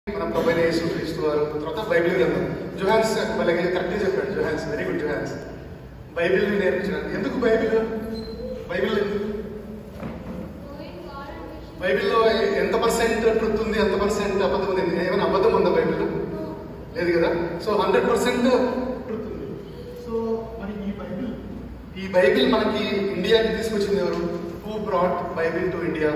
మన ప్రభైన యేసు క్రీస్తు వారు తర్వాత బైబిల్ గ్రంథం జోహాన్స్ వాళ్ళకి కరెక్ట్గా చెప్పాడు జోహాన్స్ వెరీ గుడ్ జోహాన్స్ బైబిల్ని నేర్పించడానికి ఎందుకు బైబిల్ బైబిల్ ఎందుకు? బైబిల్లో ఎంత పర్సెంట్ ట్రుత్ ఉంది ఎంత పర్సెంట్ అబద్ధం ఉంది ఏమైనా అబద్ధం ఉందా బైబిల్లో లేదు కదా సో హండ్రెడ్ పర్సెంట్ ట్రుత్ ఉంది సో మరి ఈ బైబిల్ ఈ బైబిల్ మనకి ఇండియాకి తీసుకొచ్చింది ఎవరు who brought Bible to India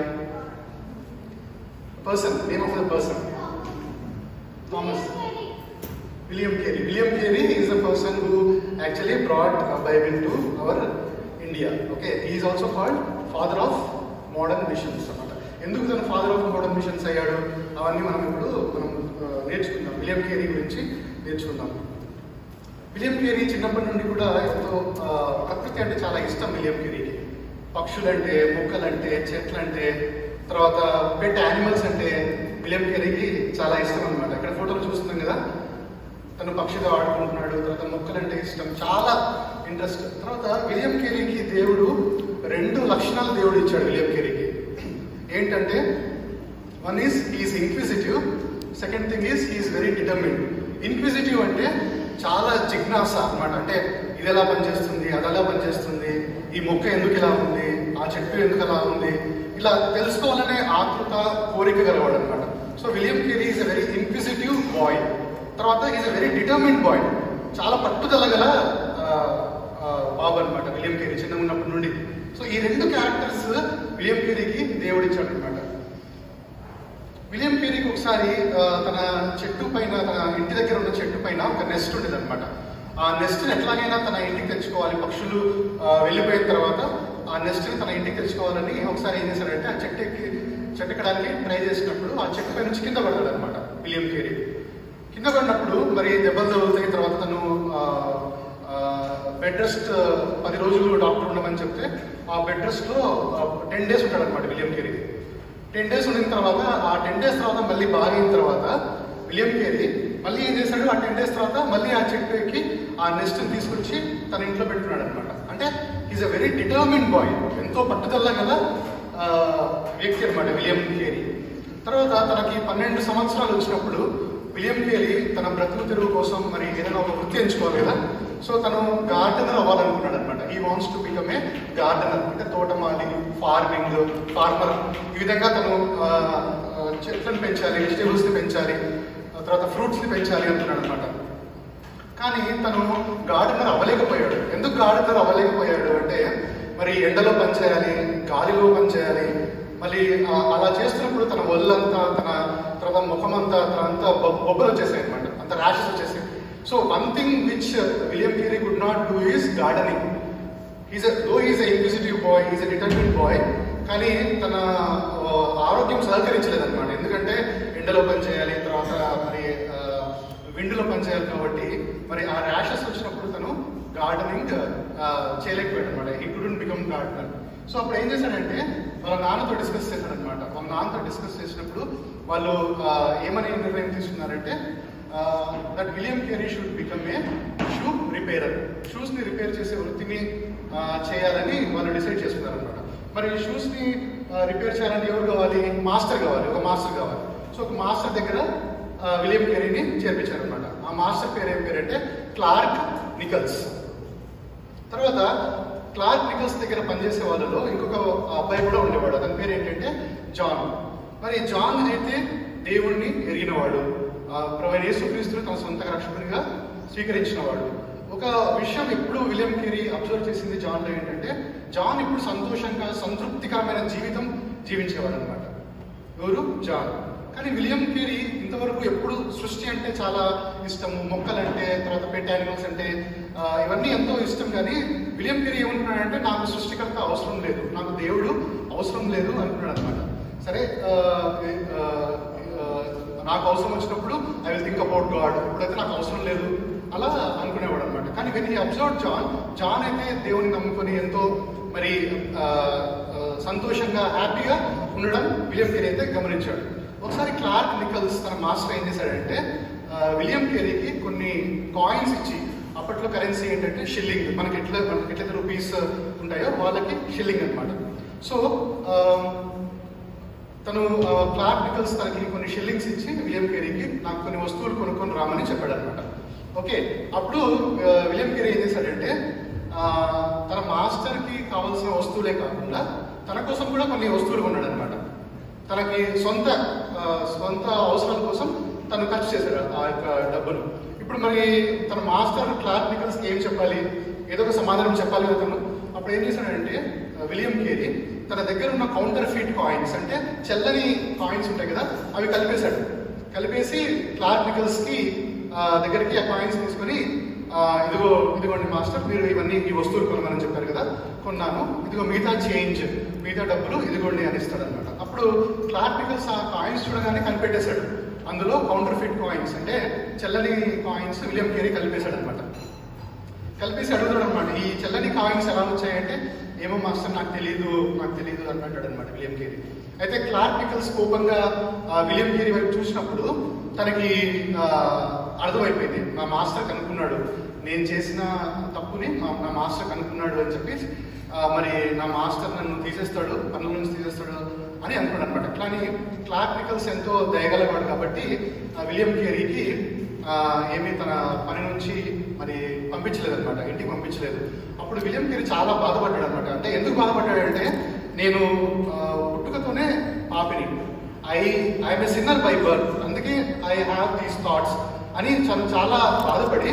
person name of the person Thomas William Carey William Carey is the person who actually brought Bible to our India okay is also called father of modern missions అన్నమాట ఎందుకు తను father of modern machines అయ్యాడు అవన్నీ మనం ఇప్పుడు మనం ఆ, నేర్చుకుందాం విలియం కేరీ గురించి నేర్చుకుందాం విలియం కేరీ చిన్నప్పటి నుండి కూడా ఎంతో ఆ, ప్రకృతి అంటే చాలా ఇష్టం విలియం కేరీకి పక్షులంటే మొక్కలంటే చెట్లంటే తర్వాత పెట్ యానిమల్స్ అంటే విలియం కేరీకి చాలా ఇష్టం అనమాట ఇక్కడ ఫోటోలు చూస్తున్నాం కదా తను పక్షితో ఆడుకుంటున్నాడు తర్వాత మొక్కలంటే ఇష్టం చాలా ఇంట్రెస్ట్ తర్వాత విలియం కేరీకి దేవుడు రెండు లక్షణాలు దేవుడు ఇచ్చాడు విలియం కేరీకి ఏంటంటే one is is inquisitive second thing is is very determine inquisitive అంటే చాలా జిజ్ఞాస అన్నమాట అంటే ఇది ఎలా పనిచేస్తుంది అది ఎలా పనిచేస్తుంది ఈ మొక్క ఎందుకు ఇలా ఉంది ఆ చెట్టు ఎందుకు అలా ఉంది ఇలా తెలుసుకోవాలనే ఆతృత కోరిక గలవాడు అనమాట so William Carey is a very inquisitive boy తర్వాత is a very determine boy చాలా పట్టుదల గల ఆ, ఆ, బాబు అనమాట విలియం కేరీ చిన్నగా ఉన్నప్పటి నుండి సో ఈ రెండు క్యారెక్టర్స్ విలియం కేరీకి దేవుడు ఇచ్చాడు అనమాట విలియం కేరీకి ఒకసారి ఆ, తన చెట్టు పైన తన ఇంటి దగ్గర ఉన్న చెట్టు పైన ఒక నెస్ట్ ఉండేది అనమాట ఆ నెస్ట్ని ఎట్లాగైనా తన ఇంటికి తెచ్చుకోవాలి పక్షులు ఆ, వెళ్ళిపోయిన తర్వాత ఆ నెస్ట్ని తన ఇంటికి తెచ్చుకోవాలని ఒకసారి ఏం చేశాడంటే ఆ చెట్టు ఎక్కి చెట్టు ఎక్కడానికి ట్రై చేసినప్పుడు ఆ చెట్టు పై నుంచి కింద పడతాడు అనమాట విలియం కేరీ కింద పడినప్పుడు మరి దెబ్బలు తగులుతాయి తర్వాత తను బెడ్ రెస్ట్ పది రోజులు డాక్టర్ ఉండమని చెప్తే ఆ బెడ్ రెస్ట్ లో టెన్ డేస్ ఉంటాడు అనమాట విలియం కేరీ టెన్ డేస్ ఉండిన తర్వాత ఆ టెన్ డేస్ తర్వాత మళ్ళీ బాగైన తర్వాత విలియం కేరీ మళ్ళీ ఏం చేశాడు ఆ టెన్ డేస్ తర్వాత మళ్ళీ ఆ చెట్టు ఎక్కి ఆ నెస్ట్ తీసుకొచ్చి తన ఇంట్లో పెట్టుకున్నాడు అనమాట అంటే is a very determine boy ఎంతో పట్టుదల గల ఆ, వ్యక్తి అనమాట విలియం కేరీ తర్వాత తనకి పన్నెండు సంవత్సరాలు వచ్చినప్పుడు విలియం కేరీ తన బ్రతుకు తెరువు కోసం మరి ఏదైనా ఒక వృత్తి ఎంచుకోవాలి కదా సో తను గార్డెనర్ అవ్వాలనుకున్నాడు అనమాట he wants to become a gardener అంటే తోటమాలి ఫార్మింగ్ ఫార్మర్ ఈ విధంగా తను ఆ, ఆ, చెట్లను పెంచాలి వెజిటేబుల్స్ని పెంచాలి ఆ తర్వాత ఫ్రూట్స్ని పెంచాలి అనుకున్నాడు అనమాట కానీ తను గార్డెనర్ అవ్వలేకపోయాడు ఎందుకు గార్డెనర్ అవ్వలేకపోయాడు అంటే మరి ఎండలో పనిచేయాలి గాలిలో పనిచేయాలి మళ్ళీ ఆ, అలా చేస్తున్నప్పుడు తన ఒళ్ళంతా తన తర్వాత ముఖమంతా తన అంతా బొ- బొబ్బలు వచ్చేసాయి అనమాట అంత ర్యాషెస్ వచ్చేసాయి so one thing which William Carey could not do is gardening is though is a inquisitive boy is a determine boy కానీ తన ఆ, ఆరోగ్యం సహకరించలేదన్నమాట ఎందుకంటే ఎండలో పని చేయాలి తర్వాత మరి ఆ, విండులో పనిచేయాలి కాబట్టి మరి ఆ ర్యాషెస్ వచ్చినప్పుడు తను గార్డెనింగ్ చేయలేకపోయాడు అనమాట ఈ కుడెంట్ బికమ్ గార్డెనర్ సో అప్పుడు ఏం చేశాడంటే వాళ్ళ నాన్నతో డిస్కస్ చేశాడు అనమాట వాళ్ళ నాన్నతో డిస్కస్ చేసినప్పుడు వాళ్ళు ఆ, ఏమని నిర్ణయం తీసుకున్నారంటే that William Carey should become a shoe repairer shoes ని రిపేర్ చేసే వృత్తిని ఆ, చేయాలని వాళ్ళు డిసైడ్ చేసుకున్నారు అనమాట మరి షూస్ ని రిపేర్ చేయాలంటే ఎవరు కావాలి మాస్టర్ కావాలి ఒక మాస్టర్ కావాలి సో ఒక మాస్టర్ దగ్గర ఆ, విలియం కేరీని చేర్పించారు అనమాట ఆ మాస్టర్ పేరు ఏం పేరంటే క్లార్క్ నికల్స్ తర్వాత క్లార్క్ నికల్స్ దగ్గర పనిచేసే వాళ్ళలో ఇంకొక అబ్బాయి కూడా ఉండేవాడు అతని పేరు ఏంటంటే జాన్ మరి జాన్ అయితే దేవుణ్ణి ఎరిగినవాడు ఆ, ప్రవీణ యేసుక్రీస్తుని తన సొంత రక్షకునిగా స్వీకరించినవాడు ఒక విషయం ఎప్పుడు విలియం కేరీ అబ్జర్వ్ చేసింది జాన్లో ఏంటంటే జాన్ ఇప్పుడు సంతోషంగా సంతృప్తికరమైన జీవితం జీవించేవాడు అనమాట ఎవరు జాన్ కానీ విలియం కేరీ ఇంతవరకు ఎప్పుడు సృష్టి అంటే చాలా ఇష్టము మొక్కలంటే తర్వాత పెట్ యానిమల్స్ అంటే ఆ, ఇవన్నీ ఎంతో ఇష్టం కానీ విలియం కేరీ ఏమంటున్నాడంటే నాకు సృష్టికర్త అవసరం లేదు నాకు దేవుడు అవసరం లేదు అనుకున్నాడు అనమాట సరే ఆ, ఆ, ఆ, నాకు అవసరం వచ్చినప్పుడు I will think about God ఇప్పుడైతే నాకు అవసరం లేదు అలా అనుకునేవాడు అనమాట కానీ వెన్ ఈ అబ్జర్వ్ జాన్ జాన్ అయితే దేవుని నమ్ముకొని ఎంతో మరి ఆ, ఆ, సంతోషంగా హ్యాపీగా ఉండడం విలియం కేరీ అయితే గమనించాడు ఒకసారి క్లార్క్ నికల్స్ తన మాస్టర్ ఏం చేశాడంటే ఆ, విలియం కేరీకి కొన్ని కాయిన్స్ ఇచ్చి అప్పట్లో కరెన్సీ ఏంటంటే షిల్లింగ్ మనకి ఎట్లా మనకి ఎట్లయితే రూపీస్ ఉంటాయో వాళ్ళకి షిల్లింగ్ అనమాట సో తను క్లార్క్ నికల్స్ తనకి కొన్ని షిల్లింగ్స్ ఇచ్చి విలియం కేరీకి నాకు కొన్ని వస్తువులు కొనుక్కొని రామని చెప్పాడు అనమాట ఓకే అప్పుడు ఆ, విలియం కేరీ ఏం చేశాడంటే ఆ, తన మాస్టర్కి కావాల్సిన వస్తువులే కాకుండా తన కోసం కూడా కొన్ని వస్తువులు కొన్నాడు అనమాట తనకి సొంత ఆ, సొంత అవసరాల కోసం తను ఖర్చు చేశాడు ఆ యొక్క డబ్బును ఇప్పుడు మరి తన మాస్టర్ క్లార్క్ నికల్స్కి ఏం చెప్పాలి ఏదో ఒక సమాధానం చెప్పాలి కదా తను అప్పుడు ఏం చేశాడంటే ఆ, విలియం కేరీ తన దగ్గర ఉన్న కౌంటర్ ఫీట్ కాయిన్స్ అంటే చెల్లని కాయిన్స్ ఉంటాయి కదా అవి కలిపేశాడు కలిపేసి క్లార్క్ నికల్స్కి ఆ, దగ్గరికి ఆ కాయిన్స్ తీసుకొని ఆ, ఇదిగో ఇదిగోండి మాస్టర్ మీరు ఇవన్నీ ఈ వస్తువులు కొనమని చెప్పారు కదా కొన్నాను ఇదిగో మిగతా చేంజ్ మిగతా డబ్బులు ఇదిగోండి అని ఇస్తాడు అనమాట అప్పుడు క్లార్క్ నికల్స్ ఆ కాయిన్స్ చూడగానే కనిపెట్టేశాడు అందులో కౌంటర్ ఫిట్ కాయిన్స్ అంటే చెల్లని కాయిన్స్ విలియం కేరీ కలిపేశాడు అనమాట కలిపేసి అడుగుతాడు అనమాట ఈ చెల్లని కాయిన్స్ ఎలా వచ్చాయంటే ఏమో మాస్టర్ నాకు తెలియదు నాకు తెలియదు అని అంటాడు అనమాట విలియం కేరీ అయితే క్లార్క్ నికల్స్ కోపంగా ఆ, విలియం కేరీ వైపు చూసినప్పుడు తనకి ఆ, అర్థమైపోయింది మా మాస్టర్ కనుక్కున్నాడు నేను చేసిన తప్పుని మా నా మాస్టర్ కనుక్కున్నాడు అని చెప్పి ఆ, మరి నా మాస్టర్ నన్ను తీసేస్తాడు పనుల నుంచి తీసేస్తాడు అని అనుకున్నాడు అనమాట కానీ క్లార్క్ నికల్స్ ఎంతో దయగలవాడు కాబట్టి ఆ, విలియం కేరీకి ఆ, ఏమీ తన పని నుంచి మరి పంపించలేదు అనమాట ఇంటికి పంపించలేదు అప్పుడు విలియం కేరీ చాలా బాధపడ్డాడు అనమాట అంటే ఎందుకు బాధపడ్డాడంటే నేను ఆ, పుట్టుకతోనే పాపిని I I'm a sinner by birth అందుకే ఐ హ్యావ్ దీస్ థాట్స్ అని తను చాలా బాధపడి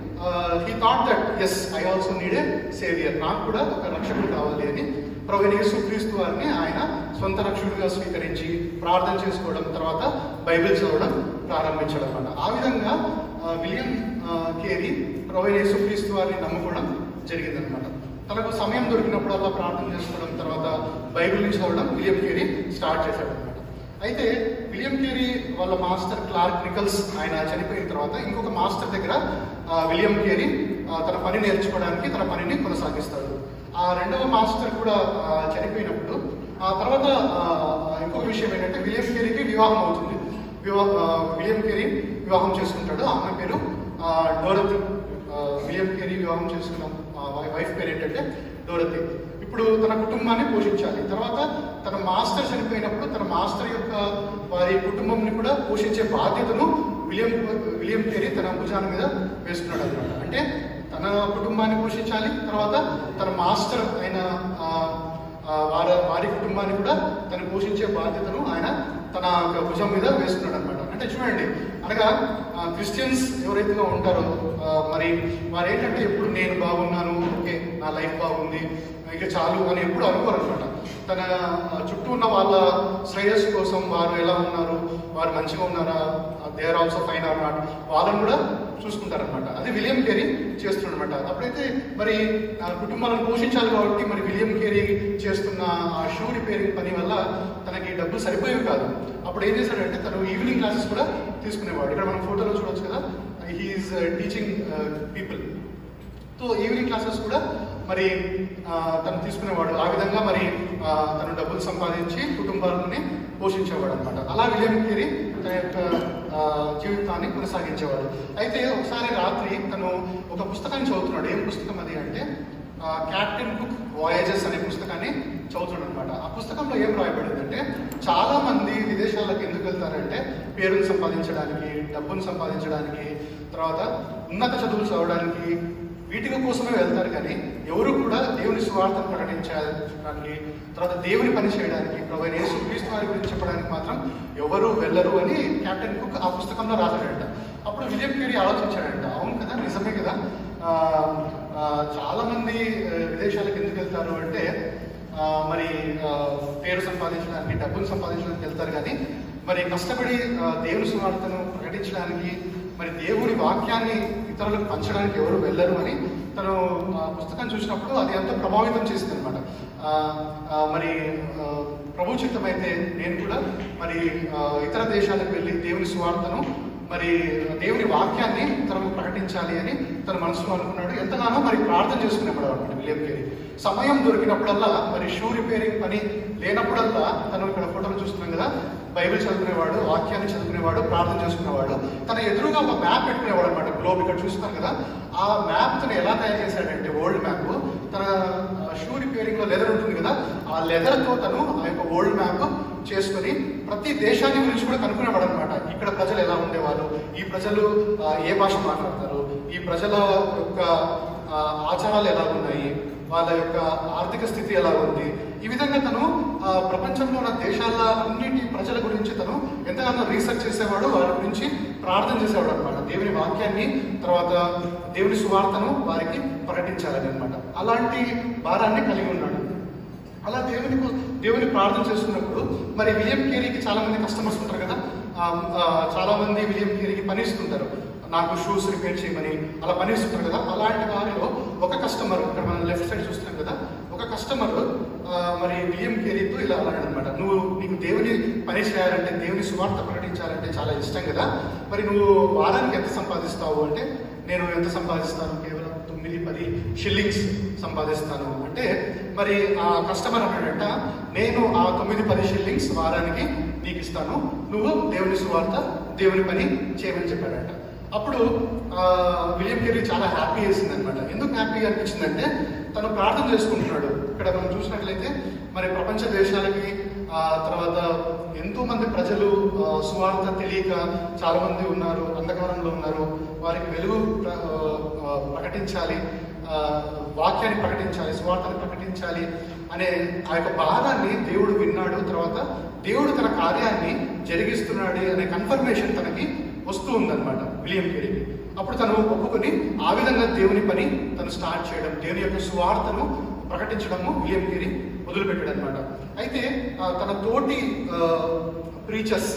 he thought that yes I also need a saviour నాకు కూడా ఒక రక్షకుడు కావాలి అని ప్రవీణ యేసుక్రీస్తు వారిని ఆయన సొంత రక్షకుడిగా స్వీకరించి ప్రార్థన చేసుకోవడం తర్వాత బైబిల్ చదవడం ప్రారంభించడం అన్నమాట ఆ విధంగా ఆ, విలియం ఆ, కేరీ ప్రవీణ యేసుక్రీస్తు వారిని నమ్ముకోవడం జరిగిందనమాట తనకు సమయం దొరికినప్పుడల్లా ప్రార్థన చేసుకోవడం తర్వాత బైబిల్ని చదవడం విలియం కేరీ స్టార్ట్ చేశాడు అనమాట అయితే విలియం కేరీ వాళ్ళ మాస్టర్ క్లార్క్ నికల్స్ ఆయన చనిపోయిన తర్వాత ఇంకొక మాస్టర్ దగ్గర ఆ, విలియం కేరీ ఆ, తన పని నేర్చుకోవడానికి తన పనిని కొనసాగిస్తాడు ఆ రెండవ మాస్టర్ కూడా ఆ, చనిపోయినప్పుడు ఆ తర్వాత ఆ, ఇంకొక విషయం ఏంటంటే విలియం కేరీకి వివాహం అవుతుంది వివాహ ఆ, విలియం కేరీ వివాహం చేసుకుంటాడు ఆమె పేరు ఆ, డోరతి ఆ, విలియం కేరీ వివాహం చేసుకున్న ఆ, వై- వైఫ్ పేరు ఏంటంటే డోరతి ఇప్పుడు తన కుటుంబాన్ని పోషించాలి తర్వాత తన మాస్టర్ చనిపోయినప్పుడు తన మాస్టర్ యొక్క వారి కుటుంబంని కూడా పోషించే బాధ్యతను విలియం విలియం కేరీ తన భుజాన మీద వేసుకున్నాడు అనమాట అంటే తన కుటుంబాన్ని పోషించాలి తర్వాత తన మాస్టర్ అయిన ఆ, ఆ, వారి వారి కుటుంబాన్ని కూడా తను పోషించే బాధ్యతను ఆయన తన యొక్క భుజం మీద వేసుకున్నాడు అనమాట అంటే చూడండి అనగా ఆ, క్రిస్టియన్స్ ఎవరైతే ఉంటారో ఆ, మరి వారు ఏంటంటే ఎప్పుడు నేను బాగున్నాను ఓకే నా లైఫ్ బాగుంది ఇక చాలు అని ఎప్పుడు అనుకోరు అనమాట తన ఆ, చుట్టూ ఉన్న వాళ్ళ శ్రేయస్సు కోసం వారు ఎలా ఉన్నారు వారు మంచిగా ఉన్నారా they are also fine or not వాళ్ళని కూడా చూసుకుంటారనమాట అది విలియం కేరీ చేస్తున్నాడనమాట అప్పుడైతే మరి ఆ కుటుంబాలను పోషించాలి కాబట్టి మరి విలియం కేరీ చేస్తున్న ఆ షూ రిపేరింగ్ పని వల్ల తనకి డబ్బులు సరిపోయేవి కాదు అప్పుడు ఏం చేశాడంటే తను ఈవినింగ్ క్లాసెస్ కూడా తీసుకునేవాడు ఇక్కడ మనం ఫోటోలో చూడొచ్చు కదా he is teaching people so evening classes కూడా మరి ఆ, తను తీసుకునేవాడు ఆ విధంగా మరి ఆ, తను డబ్బులు సంపాదించి కుటుంబాలని పోషించేవాడు అనమాట అలా విలియం కేరీ తన యొక్క ఆ, జీవితాన్ని కొనసాగించేవాడు అయితే ఒకసారి రాత్రి తను ఒక పుస్తకాన్ని చదువుతున్నాడు ఏం పుస్తకం అది అంటే క్యాప్టెన్ కుక్ వాయేజెస్ అనే పుస్తకాన్ని చదువుతున్నాడు అనమాట ఆ పుస్తకంలో ఏం రాయబడింది అంటే చాలా మంది విదేశాలకు ఎందుకు వెళ్తారంటే పేరును సంపాదించడానికి డబ్బును సంపాదించడానికి తర్వాత ఉన్నత చదువులు చదవడానికి వీటి కోసమే వెళ్తారు కానీ ఎవరు కూడా దేవుని స్వార్థం ప్రకటించడానికి తర్వాత దేవుని పని చేయడానికి ప్రభు యేసు క్రీస్తు వారి గురించి చెప్పడానికి మాత్రం ఎవరు వెళ్ళరు అని కెప్టెన్ కుక్ ఆ పుస్తకంలో రాశాడంట అప్పుడు విలియం కేరీ ఆలోచించాడంట అవును కదా నిజమే కదా ఆ, ఆ, చాలా మంది ఆ, విదేశాలకు ఎందుకు వెళ్తారు అంటే ఆ, మరి ఆ, పేరు సంపాదించడానికి డబ్బులు సంపాదించడానికి వెళ్తారు కానీ మరి కష్టపడి ఆ, దేవుని సువార్తను ప్రకటించడానికి మరి దేవుని వాక్యాన్ని ఇతరులకు పంచడానికి ఎవరు వెళ్ళరు అని తను ఆ పుస్తకం చూసినప్పుడు అది ఎంతో ప్రభావితం చేసింది అనమాట మరి ఆ, ప్రభు చిత్తమైతే నేను కూడా మరి ఆ, ఇతర దేశాలకు వెళ్ళి దేవుని సువార్తను మరి దేవుని వాక్యాన్ని తనకు ప్రకటించాలి అని తన మనసులో అనుకున్నాడు ఎంతగానో మరి ప్రార్థన చేసుకునేవాడు అనమాట విలియం కేరీ సమయం దొరికినప్పుడల్లా మరి షూ రిపేరింగ్ పని లేనప్పుడల్లా తను ఇక్కడ ఫోటోలు చూస్తున్నాం కదా బైబిల్ చదువుకునేవాడు వాక్యాన్ని చదువుకునేవాడు ప్రార్థన చేసుకునేవాడు తన ఎదురుగా ఒక మ్యాప్ పెట్టుకునేవాడు అనమాట గ్లోబ్ ఇక్కడ చూస్తున్నాం కదా ఆ మ్యాప్ తను ఎలా తయారు చేశాడంటే వరల్డ్ మ్యాప్ తన షూ రిపేరింగ్ లో లెదర్ ఉంటుంది కదా ఆ లెదర్ తో తను ఆ యొక్క వరల్డ్ మ్యాప్ చేసుకుని ప్రతి దేశాన్ని గురించి కూడా కనుక్కునేవాడు అనమాట ఇక్కడ ప్రజలు ఎలా ఉండేవారు ఈ ప్రజలు ఆ, ఏ భాష మాట్లాడతారు ఈ ప్రజల యొక్క ఆ, ఆచారాలు ఎలా ఉన్నాయి వాళ్ళ యొక్క ఆర్థిక స్థితి ఎలా ఉంది ఈ విధంగా తను ఆ, ప్రపంచంలో ఉన్న దేశాల అన్నిటి ప్రజల గురించి తను ఎంతగానో రీసెర్చ్ చేసేవాడు వారి గురించి ప్రార్థన చేసేవాడు అనమాట దేవుని వాక్యాన్ని తర్వాత దేవుని సువార్తను వారికి ప్రకటించాలని అనమాట అలాంటి భారాన్ని కలిగి ఉన్నాడు అలా దేవుని కో- దేవుని ప్రార్థన చేస్తున్నప్పుడు మరి విలియం కేరీకి చాలా మంది కస్టమర్స్ ఉంటారు కదా ఆ, ఆ, చాలా మంది విలియం కేరీకి పని ఇస్తుంటారు నాకు షూస్ రిపేర్ చేయమని అలా పని ఇస్తుంటారు కదా అలాంటి వారిలో ఒక కస్టమర్ ఇక్కడ మనం లెఫ్ట్ సైడ్ చూస్తున్నాం కదా ఒక కస్టమర్ మరి విలియం కేరీతో ఇలా అన్నాడు అనమాట నువ్వు నీకు దేవుని పని చేయాలంటే దేవుని సువార్త ప్రకటించాలంటే చాలా ఇష్టం కదా మరి నువ్వు వారానికి ఎంత సంపాదిస్తావు అంటే నేను ఎంత సంపాదిస్తాను కేవలం తొమ్మిది పది షిల్లింగ్స్ సంపాదిస్తాను అంటే మరి ఆ కస్టమర్ అన్నాడంట నేను ఆ తొమ్మిది పది షిల్లింగ్స్ వారానికి నీకు ఇస్తాను నువ్వు దేవుని సువార్త దేవుని పని చేయమని చెప్పాడంట అప్పుడు ఆ, విలియం కేరీ చాలా హ్యాపీ వేసింది అనమాట ఎందుకు హ్యాపీగా అనిపించిందంటే తను ప్రార్థన చేసుకుంటున్నాడు ఇక్కడ మనం చూసినట్లయితే మరి ప్రపంచ దేశాలకి ఆ తర్వాత ఎంతో మంది ప్రజలు ఆ, సువార్త తెలియక చాలా మంది ఉన్నారు అంధకారంలో ఉన్నారు వారికి వెలుగు ప్ర- ఆ, ప్రకటించాలి ఆ, వాక్యాన్ని ప్రకటించాలి సువార్తని ప్రకటించాలి అనే ఆ యొక్క భారాన్ని దేవుడు విన్నాడు తర్వాత దేవుడు తన కార్యాన్ని జరిగిస్తున్నాడు అనే కన్ఫర్మేషన్ తనకి వస్తూ ఉందన్నమాట విలియం కేరీకి అప్పుడు తను ఒప్పుకొని ఆ విధంగా దేవుని పని తను స్టార్ట్ చేయడం దేవుని యొక్క సువార్తను ప్రకటించడము విలియం కేరీ మొదలుపెట్టాడు అనమాట అయితే ఆ, తన తోటి ప్రీచర్స్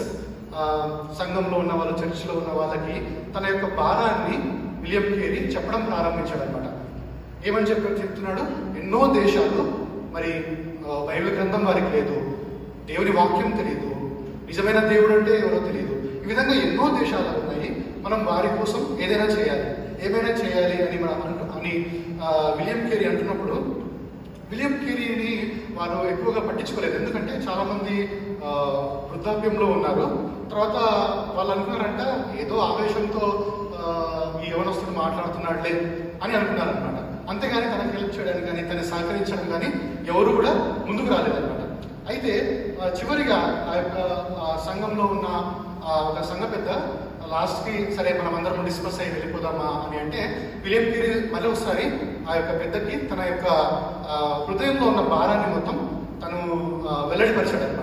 సంఘంలో ఉన్న వాళ్ళు చర్చిలో ఉన్న వాళ్ళకి తన యొక్క భారాన్ని విలియం కేరీ చెప్పడం ప్రారంభించాడు అనమాట ఏమని చెప్పి చెప్తున్నాడు ఎన్నో దేశాలు మరి ఆ, బైబిల్ గ్రంథం వారికి లేదు దేవుని వాక్యం తెలియదు నిజమైన దేవుడు అంటే ఎవరో తెలియదు ఈ విధంగా ఎన్నో దేశాలు ఉన్నాయి మనం వారి కోసం ఏదైనా చేయాలి ఏమైనా చేయాలి అని మనం అంటు అని ఆ, విలియం కేరీ అంటున్నప్పుడు విలియం కేరీని వారు ఎక్కువగా పట్టించుకోలేదు ఎందుకంటే చాలా మంది ఆ, వృద్ధాప్యంలో ఉన్నారు తర్వాత వాళ్ళు అనుకున్నారంట ఏదో ఆవేశంతో ఆ, ఈ యవనస్తుడు మాట్లాడుతున్నాడులే అని అనుకున్నారనమాట అంతేగాని తనకు హెల్ప్ చేయడానికి కానీ తనని సహకరించడం కానీ ఎవరు కూడా ముందుకు రాలేదన్నమాట అయితే ఆ, చివరిగా ఆ యొక్క ఆ సంఘంలో ఉన్న ఆ ఒక సంఘ పెద్ద లాస్ట్కి సరే మనం అందరం డిస్కస్ అయ్యి వెళ్ళిపోదామా అని అంటే విలియం గిరి మళ్ళీ ఒకసారి ఆ యొక్క పెద్దకి తన యొక్క ఆ, హృదయంలో ఉన్న భారాన్ని మొత్తం తను ఆ, వెల్లడిపరిచాడు అనమాట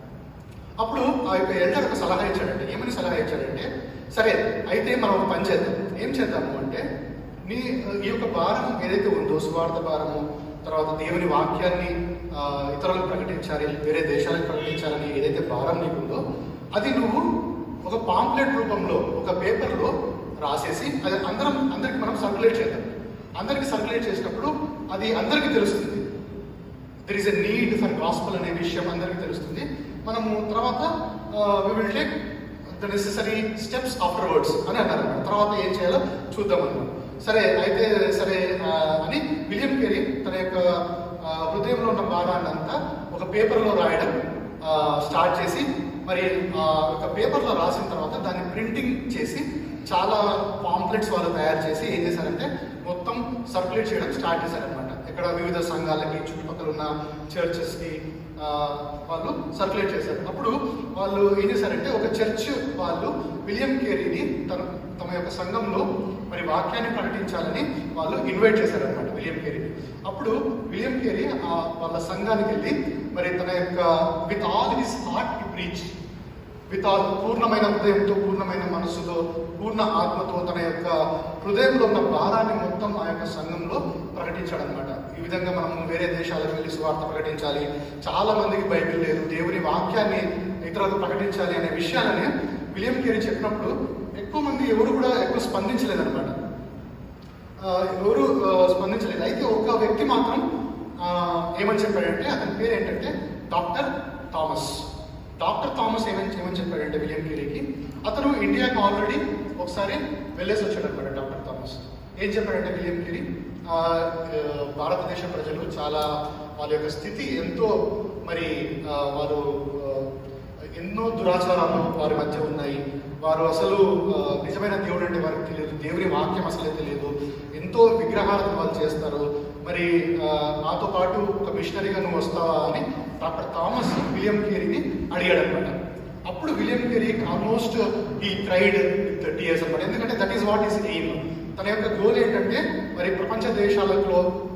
అప్పుడు ఆ యొక్క ఎల్డర్ ఒక సలహా ఇచ్చాడంటే ఏమని సలహా ఇచ్చాడంటే సరే అయితే మనం ఒక పని చేద్దాం ఏం చేద్దాము అంటే నీ ఈ యొక్క భారం ఏదైతే ఉందో సువార్త భారము తర్వాత దేవుని వాక్యాన్ని ఆ, ఇతరులకు ప్రకటించాలి వేరే దేశాలకు ప్రకటించాలని ఏదైతే భారం నీకుందో అది నువ్వు ఒక పాంప్లెట్ రూపంలో ఒక పేపర్లో రాసేసి అది అందరం అందరికి మనం సర్క్యులేట్ చేద్దాం అందరికి సర్క్యులేట్ చేసినప్పుడు అది అందరికీ తెలుస్తుంది there is a need for gospel అనే విషయం అందరికీ తెలుస్తుంది మనము తర్వాత we will take the necessary steps afterwards అని అన్నారు తర్వాత ఏం చేయాలో చూద్దాం అన్నాం సరే అయితే సరే ఆ, అని విలియం కేరీ తన యొక్క ఆ, హృదయంలో ఉన్న భాగాన్ని అంతా ఒక పేపర్లో రాయడం స్టార్ట్ చేసి మరి ఆ ఒక పేపర్లో రాసిన తర్వాత దాన్ని ప్రింటింగ్ చేసి చాలా పాంప్లెట్స్ వాళ్ళు తయారు చేసి ఏం చేశారంటే మొత్తం సర్క్యులేట్ చేయడం స్టార్ట్ చేశారనమాట ఇక్కడ వివిధ సంఘాలకి చుట్టుపక్కల ఉన్న చర్చెస్కి వాళ్ళు సర్క్యులేట్ చేశారు అప్పుడు వాళ్ళు ఏం చేశారంటే ఒక చర్చ్ వాళ్ళు విలియం కేరీని తన తమ యొక్క సంఘంలో మరి వాక్యాన్ని ప్రకటించాలని వాళ్ళు ఇన్వైట్ చేశారనమాట విలియం కేరీని అప్పుడు విలియం కేరీ ఆ వాళ్ళ సంఘానికి వెళ్ళి మరి తన యొక్క విత్ ఆల్ హిస్ హార్ట్ కి ప్రీచ్ విత్ ఆల్ పూర్ణమైన హృదయంతో పూర్ణమైన మనస్సుతో పూర్ణ ఆత్మతో తన యొక్క హృదయంలో ఉన్న భారాన్ని మొత్తం ఆ యొక్క సంఘంలో ప్రకటించాడు అనమాట ఈ విధంగా మనం వేరే దేశాలకు వెళ్ళి సువార్త ప్రకటించాలి చాలా మందికి బైబిల్ లేదు దేవుని వాక్యాన్ని ఇతరులకు ప్రకటించాలి అనే విషయాలని విలియం కేరీ చెప్పినప్పుడు ఎక్కువ మంది ఎవరు కూడా ఎక్కువ స్పందించలేదన్నమాట ఆ, ఎవరు ఆ, స్పందించలేదు అయితే ఒక వ్యక్తి మాత్రం ఆ, ఏమని చెప్పాడంటే అతని పేరు ఏంటంటే డాక్టర్ థామస్ డాక్టర్ థామస్ ఏమని ఏమని చెప్పాడంటే విలియం కేరీకి అతను ఇండియాకి ఆల్రెడీ ఒకసారి వెళ్ళేసి వచ్చాడు అనమాట డాక్టర్ థామస్ ఏం చెప్పాడంటే విలియం కేరీ ఆ, ఆ, భారతదేశ ప్రజలు చాలా వాళ్ళ యొక్క స్థితి ఎంతో మరి ఆ, వారు ఆ, ఎన్నో దురాచారాలు వారి మధ్య ఉన్నాయి వారు అసలు ఆ, నిజమైన దేవుడు అంటే వారికి తెలియదు దేవుని వాక్యం అసలే తెలియదు ఎంతో విగ్రహాలను వాళ్ళు చేస్తారు మరి ఆ, నాతో పాటు ఒక మిషనరీగా నువ్వు వస్తావా అని డాక్టర్ థామస్ విలియం కేరీని అడిగాడు అనమాట అప్పుడు William Carey almost he cried with tears అనమాట ఎందుకంటే that is what is aim తన యొక్క గోల్ ఏంటంటే మరి ప్రపంచ దేశాలలో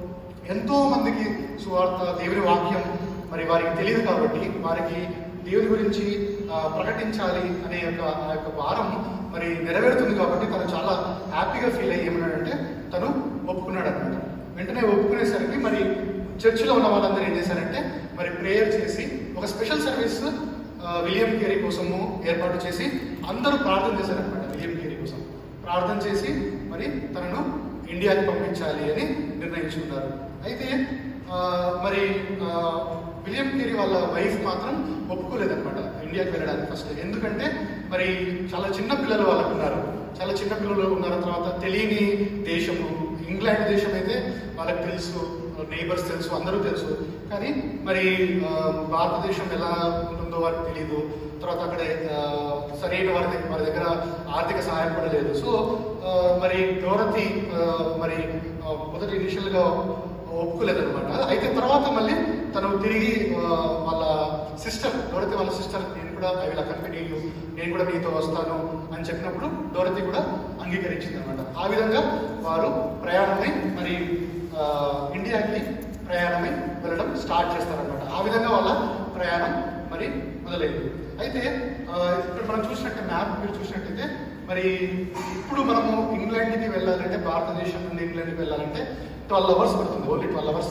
ఎంతో మందికి సువార్త దేవుని వాక్యం మరి వారికి తెలియదు కాబట్టి వారికి దేవుని గురించి ఆ, ప్రకటించాలి అనే యొక్క ఆ యొక్క భారం మరి నెరవేరుతుంది కాబట్టి తను చాలా హ్యాపీగా ఫీల్ అయ్యి ఏమన్నాడంటే తను ఒప్పుకున్నాడు అనమాట వెంటనే ఒప్పుకునేసరికి మరి చర్చిలో ఉన్న వాళ్ళందరూ ఏం చేశారంటే మరి ప్రేయర్ చేసి ఒక స్పెషల్ సర్వీస్ ఆ, విలియం కేరీ కోసము ఏర్పాటు చేసి అందరూ ప్రార్థన చేశారనమాట విలియం కేరీ కోసం ప్రార్థన చేసి మరి తనను ఇండియాకి పంపించాలి అని నిర్ణయించుకున్నారు అయితే ఆ, మరి ఆ, విలియం కేరీ వాళ్ళ వైఫ్ మాత్రం ఒప్పుకోలేదన్నమాట ఇండియాకి వెళ్ళడానికి ఫస్ట్ ఎందుకంటే మరి చాలా చిన్న పిల్లలు వాళ్ళకు ఉన్నారు చాలా చిన్న పిల్లలు ఉన్నారు తర్వాత తెలియని దేశము ఇంగ్లాండ్ దేశం అయితే వాళ్ళకి తెలుసు నైబర్స్ తెలుసు అందరూ తెలుసు కానీ మరి ఆ, భారతదేశం ఎలా ఉంటుందో వారికి తెలియదు తర్వాత అక్కడ ఆ, సరైన వారి దగ్గర వారి దగ్గర ఆర్థిక సహాయం కూడా లేదు సో ఆ, మరి డోరతి ఆ, మరి ఆ, మొదటి ఇనిషియల్గా ఒప్పుకోలేదన్నమాట అయితే తర్వాత మళ్ళీ తను తిరిగి ఆ, వాళ్ళ సిస్టర్ డోరతి వాళ్ళ సిస్టర్ నేను కూడా ఐ విల్ అకంపెనీ యూ నేను కూడా మీతో వస్తాను అని చెప్పినప్పుడు డోరతి కూడా అంగీకరించింది అనమాట ఆ విధంగా వారు ప్రయాణమై మరి ఆ, ఇండియాకి ప్రయాణమై వెళ్ళడం స్టార్ట్ చేస్తారనమాట ఆ విధంగా వాళ్ళ ప్రయాణం మరి మొదలైంది అయితే ఆ, ఇప్పుడు మనం చూసినట్టే మ్యాప్ మీరు చూసినట్టయితే మరి ఇప్పుడు మనము ఇంగ్లాండ్కి వెళ్ళాలంటే భారతదేశం నుండి ఇంగ్లాండ్కి వెళ్ళాలంటే ట్వెల్వ్ అవర్స్ పడుతుంది ఓన్లీ ట్వెల్వ్ అవర్స్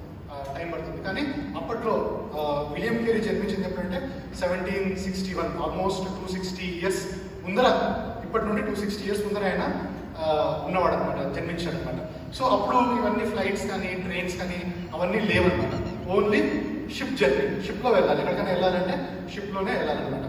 టైం పడుతుంది కానీ అప్పట్లో ఆ, విలియం కేరీ జన్మించింది ఎప్పుడంటే seventeen sixty one almost two sixty years ముందర ఇప్పటి నుండి టూ సిక్స్టీ ఇయర్స్ ముందర ఆయన ఆ, ఉన్నవాడు అనమాట జన్మించాడు అనమాట సో అప్పుడు ఇవన్నీ ఫ్లైట్స్ కానీ ట్రైన్స్ కానీ అవన్నీ లేవన్నమాట ఓన్లీ షిప్ జర్నీ షిప్లో వెళ్ళాలి ఎక్కడికైనా వెళ్ళాలంటే షిప్లోనే వెళ్ళాలన్నమాట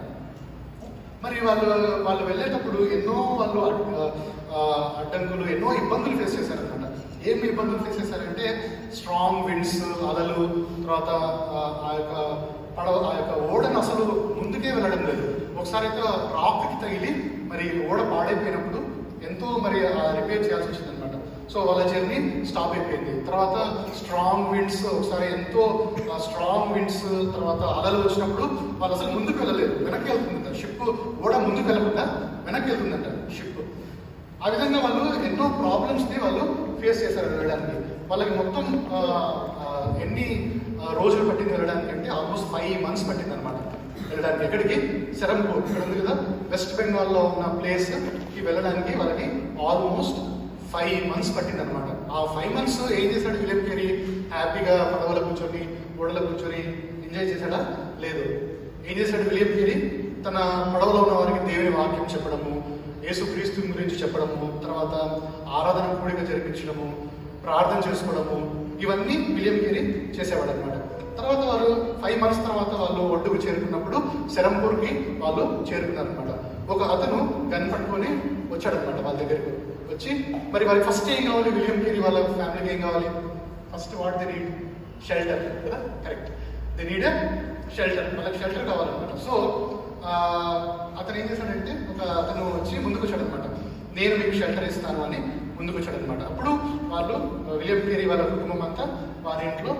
మరి వాళ్ళు వాళ్ళు వెళ్ళేటప్పుడు ఎన్నో వాళ్ళు అడ్- ఆ, అడ్డంకులు ఎన్నో ఇబ్బందులు ఫేస్ చేశారనమాట ఏం ఇబ్బందులు ఫేస్ చేశారంటే స్ట్రాంగ్ విండ్స్ అలలు తర్వాత ఆ, ఆ యొక్క పడవ ఆ యొక్క ఓడను అసలు ముందుకే వెళ్ళడం లేదు ఒకసారి అయితే రాక్కి తగిలి మరి ఓడ పాడైపోయినప్పుడు ఎంతో మరి రిపేర్ చేయాల్సి వచ్చింది అనమాట సో వాళ్ళ జర్నీ స్టాప్ అయిపోయింది తర్వాత స్ట్రాంగ్ విండ్స్ ఒకసారి ఎంతో స్ట్రాంగ్ విండ్స్ తర్వాత అలలు వచ్చినప్పుడు వాళ్ళు అసలు ముందుకు వెళ్ళలేదు వెనక్కి వెళ్తుందంట షిప్ ఓడ ముందుకు వెళ్ళకుండా వెనక్కి వెళ్తుందంట షిప్ ఆ విధంగా వాళ్ళు ఎన్నో ప్రాబ్లమ్స్ ని వాళ్ళు ఫేస్ చేశారు వెళ్ళడానికి వాళ్ళకి మొత్తం ఆ, ఆ, ఎన్ని ఆ, రోజులు పట్టింది వెళ్ళడానికి అంటే ఆల్మోస్ట్ ఫైవ్ మంత్స్ పట్టింది అనమాట వెళ్ళడానికి ఎక్కడికి సెరంపూర్ ఇక్కడ ఉంది కదా వెస్ట్ బెంగాల్లో ఉన్న ప్లేస్ కి వెళ్ళడానికి వాళ్ళకి ఆల్మోస్ట్ ఫైవ్ మంత్స్ పట్టింది అనమాట ఆ ఫైవ్ మంత్స్ ఏం చేశాడు విలియం కేరీ హ్యాపీగా పడవలో కూర్చొని ఓడలో కూర్చొని ఎంజాయ్ చేశాడా లేదు ఏం చేశాడు విలియం కేరీ తన పడవలో ఉన్న వారికి దేవుని వాక్యం చెప్పడము యేసుక్రీస్తు గురించి చెప్పడము తర్వాత ఆరాధన కూడిక జరిపించడము ప్రార్థన చేసుకోవడము ఇవన్నీ విలియం కేరీ చేసేవాడు అనమాట తర్వాత వారు ఫైవ్ మంత్స్ తర్వాత వాళ్ళు ఒడ్డుకు చేరుకున్నప్పుడు శరంపూర్కి వాళ్ళు చేరుకున్నారు అనమాట ఒక అతను గన్ పట్టుకొని వచ్చాడనమాట వాళ్ళ దగ్గరికి వచ్చి మరి వారికి ఫస్ట్ ఏం కావాలి విలియం కేరీ వాళ్ళ ఫ్యామిలీకి ఏం కావాలి first what they need shelter కదా కరెక్ట్ ది నీడ్ షెల్టర్ వాళ్ళకి షెల్టర్ కావాలన్నమాట సో ఆ, అతను ఏం చేశాడంటే ఒక అతను వచ్చి ముందుకు వచ్చాడనమాట నేను మీకు షెల్టర్ ఇస్తాను అని ముందుకు వచ్చాడనమాట అప్పుడు వాళ్ళు విలియం కేరీ వాళ్ళ కుటుంబం అంతా వారి ఇంట్లో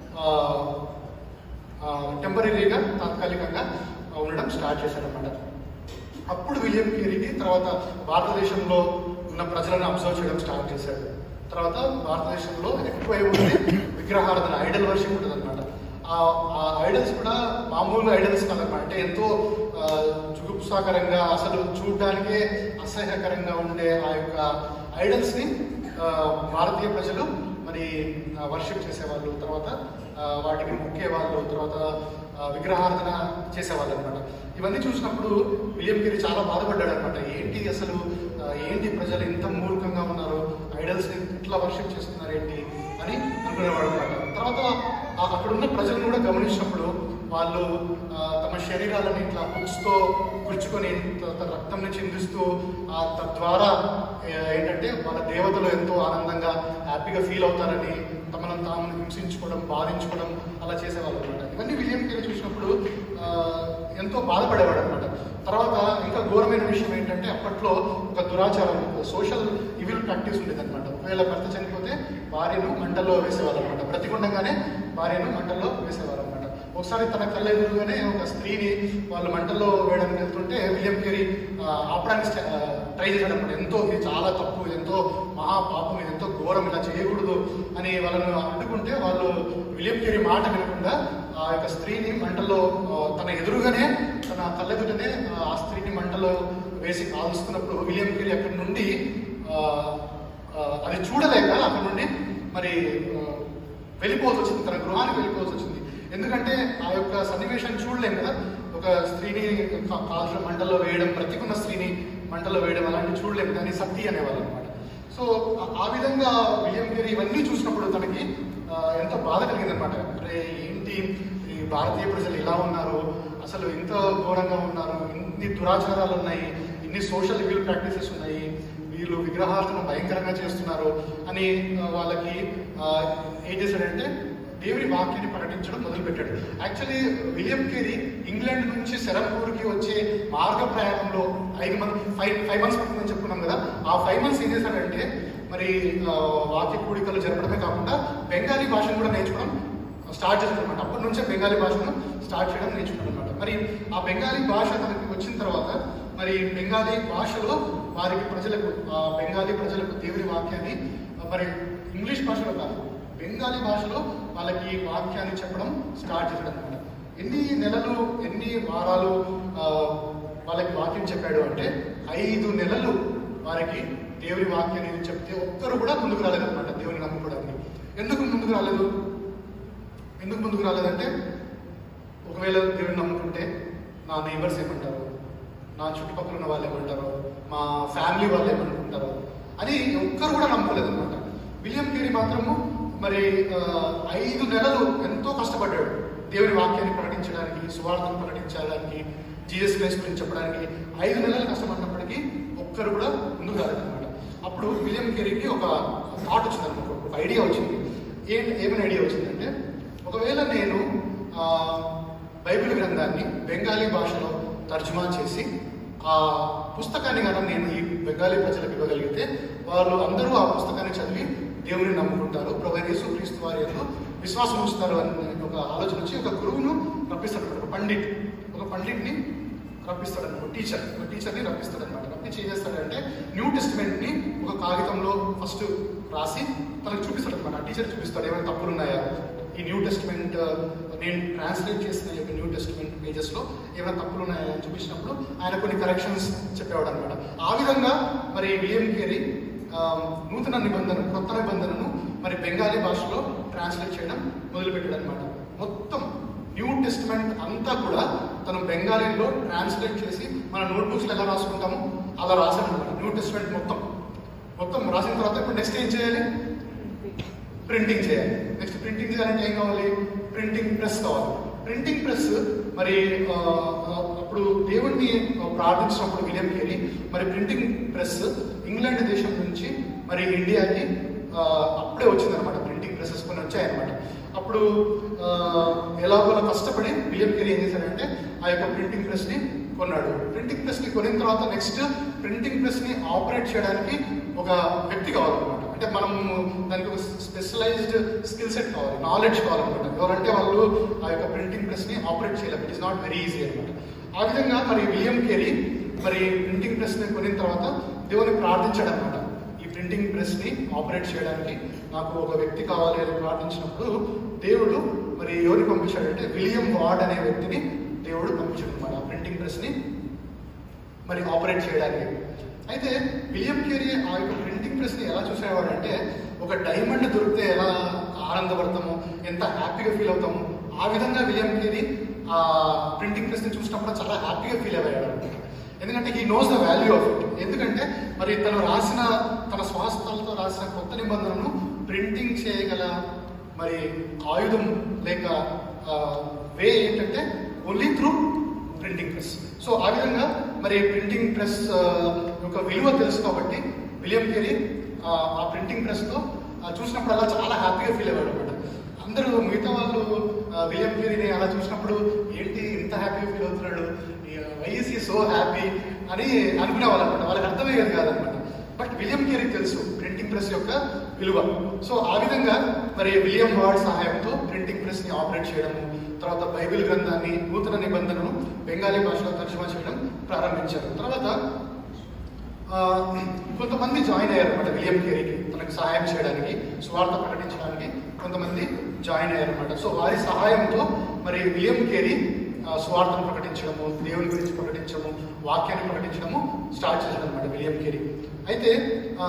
టెంపరీగా తాత్కాలికంగా ఉండడం స్టార్ట్ చేశారనమాట అప్పుడు విలియం కేరీకి తర్వాత భారతదేశంలో ఉన్న ప్రజలను అబ్జర్వ్ చేయడం స్టార్ట్ చేశాడు తర్వాత భారతదేశంలో ఎక్కువ ఉంది విగ్రహారాధన ఐడల్ వర్షిప్ ఉంటుంది అనమాట ఆ ఐడల్స్ కూడా మామూలు ఐడల్స్ కాదనమాట అంటే ఎంతో ఆ, జుగుప్సాకరంగా అసలు చూడడానికే అసహ్యకరంగా ఉండే ఆ యొక్క ఐడల్స్ని భారతీయ ప్రజలు మరి వర్షిప్ చేసేవాళ్ళు తర్వాత ఆ, వాటికి మొక్కేవాళ్ళు తర్వాత ఆ, విగ్రహారాధన చేసేవాళ్ళు అనమాట ఇవన్నీ చూసినప్పుడు విలియం గిరి చాలా బాధపడ్డాడు అనమాట ఏంటి అసలు ఆ, ఏంటి ప్రజలు ఇంత మూర్ఖంగా ఉన్నారు ఐడల్స్ ఇట్లా వర్షిప్ చేస్తున్నారు ఏంటి అని అనుకునేవాడు అనమాట తర్వాత ఆ అక్కడ ఉన్న ప్రజలను కూడా గమనించినప్పుడు వాళ్ళు ఆ, తమ శరీరాలను ఇట్లా హుక్స్తో గుచ్చుకొని తర్వాత రక్తంని చిందిస్తూ ఆ, తద్వారా ఏ, ఏంటంటే వాళ్ళ దేవతలు ఎంతో ఆనందంగా హ్యాపీగా ఫీల్ అవుతారని తమను తాము హింసించుకోవడం బాధించుకోవడం అలా చేసేవాళ్ళు అనమాట ఇవన్నీ విలియం కేరీ చూసినప్పుడు ఆ, ఎంతో బాధపడేవాడు అనమాట తర్వాత ఇంకా ఘోరమైన విషయం ఏంటంటే అప్పట్లో ఒక దురాచారం సోషల్ ఇవిల్ ప్రాక్టీస్ ఉండేది అనమాట ఒకవేళ భర్త చనిపోతే భార్యను మంటల్లో వేసేవారు అనమాట బ్రతికుండగానే భార్యను మంటల్లో వేసేవారు అనమాట ఒకసారి తన కళ్ళ ఎదురుగానే ఒక స్త్రీని వాళ్ళు మంటల్లో వేయడానికి వెళ్తుంటే విలియం కేరీ ఆ, ఆపడానికి స్ట- ఆ, ట్రై చేశాడు అనమాట ఎంతో ఇది చాలా తప్పు ఇది ఎంతో మహా పాపం ఇది ఎంతో ఘోరం ఇలా చేయకూడదు అని వాళ్ళను అడ్డుకుంటే వాళ్ళు విలియం కేరీ మాట వినకుండా ఆ యొక్క స్త్రీని మంటల్లో ఆ, తన ఎదురుగానే తన కళ్ళెదుటనే ఆ స్త్రీని మంటలో వేసి కాల్స్తున్నప్పుడు విలియం కేరీ అక్కడి నుండి ఆ, ఆ, అది చూడలేక అక్కడి నుండి మరి ఆ, వెళ్ళిపోవాల్సి వచ్చింది తన గృహానికి వెళ్ళిపోవాల్సి వచ్చింది ఎందుకంటే ఆ యొక్క సన్నివేశాన్ని చూడలేం కదా ఒక స్త్రీని కా- కాల్చిన మంటల్లో వేయడం బ్రతికున్న స్త్రీని మంటల్లో వేయడం అలాంటివి చూడలేం దాన్ని సత్తి అనేవాళ్ళు అనమాట సో ఆ- ఆ విధంగా విలియం గేరి ఇవన్నీ చూసినప్పుడు తనకి ఆ, ఎంతో బాధ కలిగింది అనమాట అరే ఏంటి ఈ భారతీయ ప్రజలు ఇలా ఉన్నారు అసలు ఇంత ఘోరంగా ఉన్నారు ఇన్ని దురాచారాలు ఉన్నాయి ఇన్ని సోషల్ ఇవిల్ ప్రాక్టీసెస్ ఉన్నాయి వీళ్ళు విగ్రహాలను భయంకరంగా చేస్తున్నారు అని ఆ, వాళ్ళకి ఆ, ఏం చేశాడంటే దేవుని వాక్యాన్ని ప్రకటించడం మొదలుపెట్టాడు యాక్చువల్లీ విలియం కేరీ ఇంగ్లాండ్ నుంచి సెరంపూర్కి వచ్చే మార్గ ప్రయాణంలో ఐదు మంత్ ఫైవ్ ఫైవ్ మంత్స్ పడుతుందని చెప్పుకున్నాం కదా ఆ ఫైవ్ మంత్స్ ఏం చేశాడంటే మరి ఆ, వాక్య కూడికలు జరపడమే కాకుండా బెంగాలీ భాషను కూడా నేర్చుకోవడం స్టార్ట్ చేశాడు అనమాట అప్పటి నుంచే బెంగాలీ భాషను స్టార్ట్ చేయడం నేర్చుకున్నాడు అనమాట మరి ఆ బెంగాలీ భాష తనకి వచ్చిన తర్వాత మరి బెంగాలీ భాషలో వారికి ప్రజలకు ఆ బెంగాలీ ప్రజలకు దేవుని వాక్యాన్ని ఆ, మరి ఇంగ్లీష్ భాషలో కాదు బెంగాలీ భాషలో వాళ్ళకి వాక్యాన్ని చెప్పడం స్టార్ట్ చేశాడు అనమాట ఎన్ని నెలలు ఎన్ని వారాలు ఆ, వాళ్ళకి వాక్యం చెప్పాడు అంటే ఐదు నెలలు వారికి దేవుని వాక్యాన్ని చెప్తే ఒక్కరు కూడా ముందుకు రాలేదన్నమాట దేవుని నమ్ముకోవడానికి ఎందుకు ముందుకు రాలేదు ఎందుకు ముందుకు రాలేదంటే ఒకవేళ దేవుని నమ్ముకుంటే నా నైబర్స్ ఏమంటారు నా చుట్టుపక్కల ఉన్న వాళ్ళు ఏమంటారు మా ఫ్యామిలీ వాళ్ళు ఏమనుకుంటారు అని ఒక్కరు కూడా నమ్ముకోలేదు అనమాట విలియం కేరీ మాత్రము మరి ఆ, ఐదు నెలలు ఎంతో కష్టపడ్డాడు దేవుని వాక్యాన్ని ప్రకటించడానికి సువార్తను ప్రకటించడానికి జీసస్ క్రైస్ట్ గురించి చెప్పడానికి ఐదు నెలలు కష్టపడినప్పటికీ ఒక్కరు కూడా ముందుకు రాలేదన్నమాట అప్పుడు విలియం కేరీకి ఒక థాట్ వచ్చింది అనమాట ఒక ఐడియా వచ్చింది ఏం ఏమైనా ఐడియా వచ్చిందంటే ఒకవేళ నేను ఆ, బైబిల్ గ్రంథాన్ని బెంగాలీ భాషలో తర్జుమా చేసి ఆ పుస్తకాన్ని కనుక నేను ఈ బెంగాలీ ప్రజలకు ఇవ్వగలిగితే వాళ్ళు అందరూ ఆ పుస్తకాన్ని చదివి దేవుని నమ్ముకుంటారు ప్రభు యేసు క్రీస్తు వారి యందు విశ్వాసం ఉంచుతారు అని ఒక ఆలోచన వచ్చి ఒక గురువును రప్పిస్తాడు ఒక పండిట్ ఒక పండిట్ని రప్పిస్తాడు అనమాట టీచర్ ఒక టీచర్ని రప్పిస్తాడు అనమాట రప్పించి ఏం చేస్తాడంటే న్యూ టెస్ట్మెంట్ని ఒక కాగితంలో ఫస్ట్ రాసి తనకు చూపిస్తాడు అనమాట ఆ టీచర్ చూపిస్తాడు ఏమైనా తప్పులు ఉన్నాయా ఈ న్యూ టెస్ట్మెంట్ నేను ట్రాన్స్లేట్ చేసిన ఈ యొక్క న్యూ టెస్ట్మెంట్ పేజెస్లో ఏమైనా తప్పులు ఉన్నాయా అని చూపించినప్పుడు ఆయన కొన్ని కరెక్షన్స్ చెప్పేవాడు అనమాట ఆ విధంగా మరి విలియం కేరీ ఆ, నూతన నిబంధన కొత్త నిబంధనను మరి బెంగాలీ భాషలో ట్రాన్స్లేట్ చేయడం మొదలుపెట్టాడు అనమాట మొత్తం న్యూ టెస్ట్మెంట్ అంతా కూడా తను బెంగాలీలో ట్రాన్స్లేట్ చేసి మన నోట్బుక్స్లో ఎలా రాసుకుంటామో అలా రాశాడు అనమాట న్యూ టెస్ట్మెంట్ మొత్తం మొత్తం రాసిన తర్వాత ఇప్పుడు నెక్స్ట్ ఏం చేయాలి ప్రింటింగ్ చేయాలి నెక్స్ట్ ప్రింటింగ్ చేయాలంటే ఏం కావాలి ప్రింటింగ్ ప్రెస్ కావాలి ప్రింటింగ్ ప్రెస్ మరి ఆ, ఆ, అప్పుడు దేవుణ్ణి ప్రార్థించినప్పుడు విలియం కేరీ మరి ప్రింటింగ్ ప్రెస్ ఇంగ్లాండ్ దేశం నుంచి మరి ఇండియాకి ఆ, అప్పుడే వచ్చిందనమాట ప్రింటింగ్ ప్రెసెస్ కొన్ని వచ్చాయన్నమాట అప్పుడు ఆ, ఎలాగోలా కష్టపడి విలియం కేరీ ఏం చేశాడంటే ఆ యొక్క ప్రింటింగ్ ప్రెస్ని కొన్నాడు ప్రింటింగ్ ప్రెస్ని కొనిన తర్వాత నెక్స్ట్ ప్రింటింగ్ ప్రెస్ని ఆపరేట్ చేయడానికి ఒక వ్యక్తి కావాలన్నమాట అంటే మనం దానికి ఒక స్పెషలైజ్డ్ స్కిల్ సెట్ కావాలి నాలెడ్జ్ కావాలన్నమాట ఎవరంటే వాళ్ళు ఆ యొక్క ప్రింటింగ్ ప్రెస్ని ఆపరేట్ చేయలేము it is not very easy అనమాట ఆ విధంగా మరి విలియం కేరీ మరి ప్రింటింగ్ ప్రెస్ని కొనిన తర్వాత దేవుని ప్రార్థించాడు అనమాట ఈ ప్రింటింగ్ ప్రెస్ని ఆపరేట్ చేయడానికి నాకు ఒక వ్యక్తి కావాలి అని ప్రార్థించినప్పుడు దేవుడు మరి ఎవరిని పంపించాడంటే విలియం వార్డ్ అనే వ్యక్తిని దేవుడు పంపించాడు అనమాట ఆ ప్రింటింగ్ ప్రెస్ని మరి ఆపరేట్ చేయడానికి అయితే విలియం కేరీ ఆ యొక్క ప్రింటింగ్ ప్రెస్ని ఎలా చూసేవాడు అంటే ఒక డైమండ్ దొరికితే ఎలా ఆనందపడతామో ఎంత హ్యాపీగా ఫీల్ అవుతామో ఆ విధంగా విలియం కేరీ ఆ ప్రింటింగ్ ప్రెస్ని చూసినప్పుడు చాలా హ్యాపీగా ఫీల్ అయ్యాడు అనమాట ఎందుకంటే he knows the value of it ఎందుకంటే మరి తను రాసిన తన స్వాస్థాలతో రాసిన కొత్త నిబంధనను ప్రింటింగ్ చేయగల మరి ఆయుధం లేక వే ఏంటంటే only through printing press so ఆ విధంగా మరి ప్రింటింగ్ ప్రెస్ యొక్క విలువ తెలుసు కాబట్టి విలియం కేరీ ఆ ప్రింటింగ్ ప్రెస్తో చూసినప్పుడు అలా చాలా హ్యాపీగా ఫీల్ అయ్యాడు అనమాట అందరూ మిగతా వాళ్ళు ఆ, విలియం కేరీని అలా చూసినప్పుడు ఏంటి ఇంత హ్యాపీ ఫీల్ అవుతున్నాడు వైఎస్ఈ సో హ్యాపీ అని అనుకునేవాళ్ళు అనమాట వాళ్ళకి అర్థమయ్యేది కాదనమాట బట్ విలియం కేరీకి తెలుసు ప్రింటింగ్ ప్రెస్ యొక్క విలువ సో ఆ విధంగా మరి విలియం వార్డ్ సహాయంతో ప్రింటింగ్ ప్రెస్ ని ఆపరేట్ చేయడము తర్వాత బైబిల్ గ్రంథాన్ని నూతన నిబంధనను బెంగాలీ భాషలో తర్జుమా చేయడం ప్రారంభించారు తర్వాత ఆ, కొంతమంది జాయిన్ అయ్యారు అనమాట విలియం కేరీకి తనకు సహాయం చేయడానికి స్వార్థ ప్రకటించడానికి కొంతమంది జాయిన్ అయ్యారు అనమాట సో వారి సహాయంతో మరి విలియం కేరీ ఆ, స్వార్థను ప్రకటించడము దేవుని గురించి ప్రకటించడము వాక్యాన్ని ప్రకటించడము స్టార్ట్ చేశాడు అనమాట విలియం కేరీ అయితే ఆ,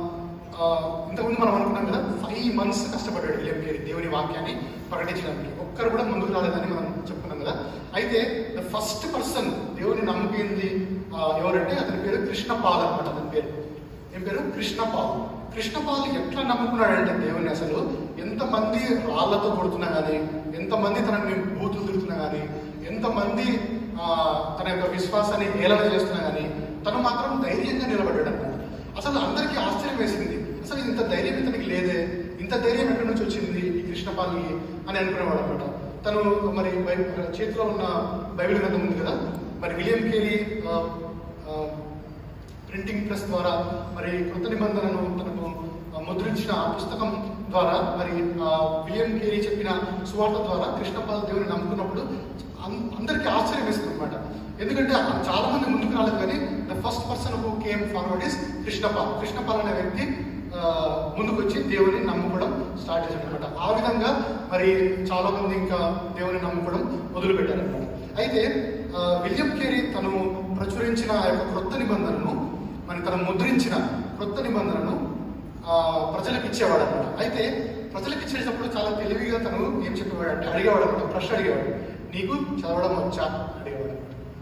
ఆ, ఇంతకుముందు మనం అనుకున్నాం కదా ఫైవ్ మంత్స్ కష్టపడ్డాడు విలియం కేరీ దేవుని వాక్యాన్ని ప్రకటించడానికి ఒక్కరు కూడా ముందుకు రాలేదని మనం చెప్పుకున్నాం కదా అయితే ద ఫస్ట్ పర్సన్ దేవుని నమ్ముకుంది ఆ, ఎవరంటే అతని పేరు కృష్ణపాల్ అనమాట అతని పేరు ఏం పేరు కృష్ణపాల్ కృష్ణపాల్ ఎట్లా నమ్ముకున్నాడంటే దేవుని అసలు ఎంతమంది రాళ్లతో కొడుతున్నా కానీ ఎంతమంది తనని బూతులు తిడుతున్నా కానీ ఎంతమంది ఆ, తన యొక్క విశ్వాసాన్ని ఏలన చేస్తున్నా కానీ తను మాత్రం ధైర్యంగా నిలబడ్డాడు అనమాట అసలు అందరికీ ఆశ్చర్యం వేసింది అసలు ఇంత ధైర్యం ఇతనికి లేదే ఇంత ధైర్యం ఎక్కడి నుంచి వచ్చింది ఈ కృష్ణపాల్కి అని అనుకునేవాడు అనమాట తను మరి బై- చేతిలో ఉన్న బైబిల్ గ్రంథం ఉంది కదా మరి విలియం కేరీ ఆ, ఆ, ప్రింటింగ్ ప్రెస్ ద్వారా మరి కృత నిబంధనను తనకు ఆ, ముద్రించిన ఆ పుస్తకం ద్వారా మరి ఆ, విలియం కేరీ చెప్పిన సువార్త ద్వారా కృష్ణపాల్ దేవుని నమ్ముకున్నప్పుడు అం- అందరికీ ఆశ్చర్యం వేస్తుంది అనమాట ఎందుకంటే ఆ చాలా మంది ముందుకు రాలేదు కానీ the first person who came forward is Krishnapal Krishnapal అనే వ్యక్తి ఆ, ముందుకు వచ్చి దేవుని నమ్ముకోవడం స్టార్ట్ చేశాడు అనమాట ఆ విధంగా మరి చాలా మంది ఇంకా దేవుని నమ్ముకోవడం మొదలు పెట్టారనమాట అయితే ఆ, విలియం కేరీ తను ప్రచురించిన ఆ యొక్క క్రొత్త నిబంధనను మరి తను ముద్రించిన క్రొత్త నిబంధనను ఆ, ప్రజలకు ఇచ్చేవాడు అనమాట అయితే ప్రజలకు ఇచ్చేటప్పుడు చాలా తెలివిగా తను ఏం చెప్పేవాడు అంటే అడిగేవాడు అనమాట ప్రశ్న అడిగేవాడు నీకు చదవడం వచ్చా అడిగేవాడు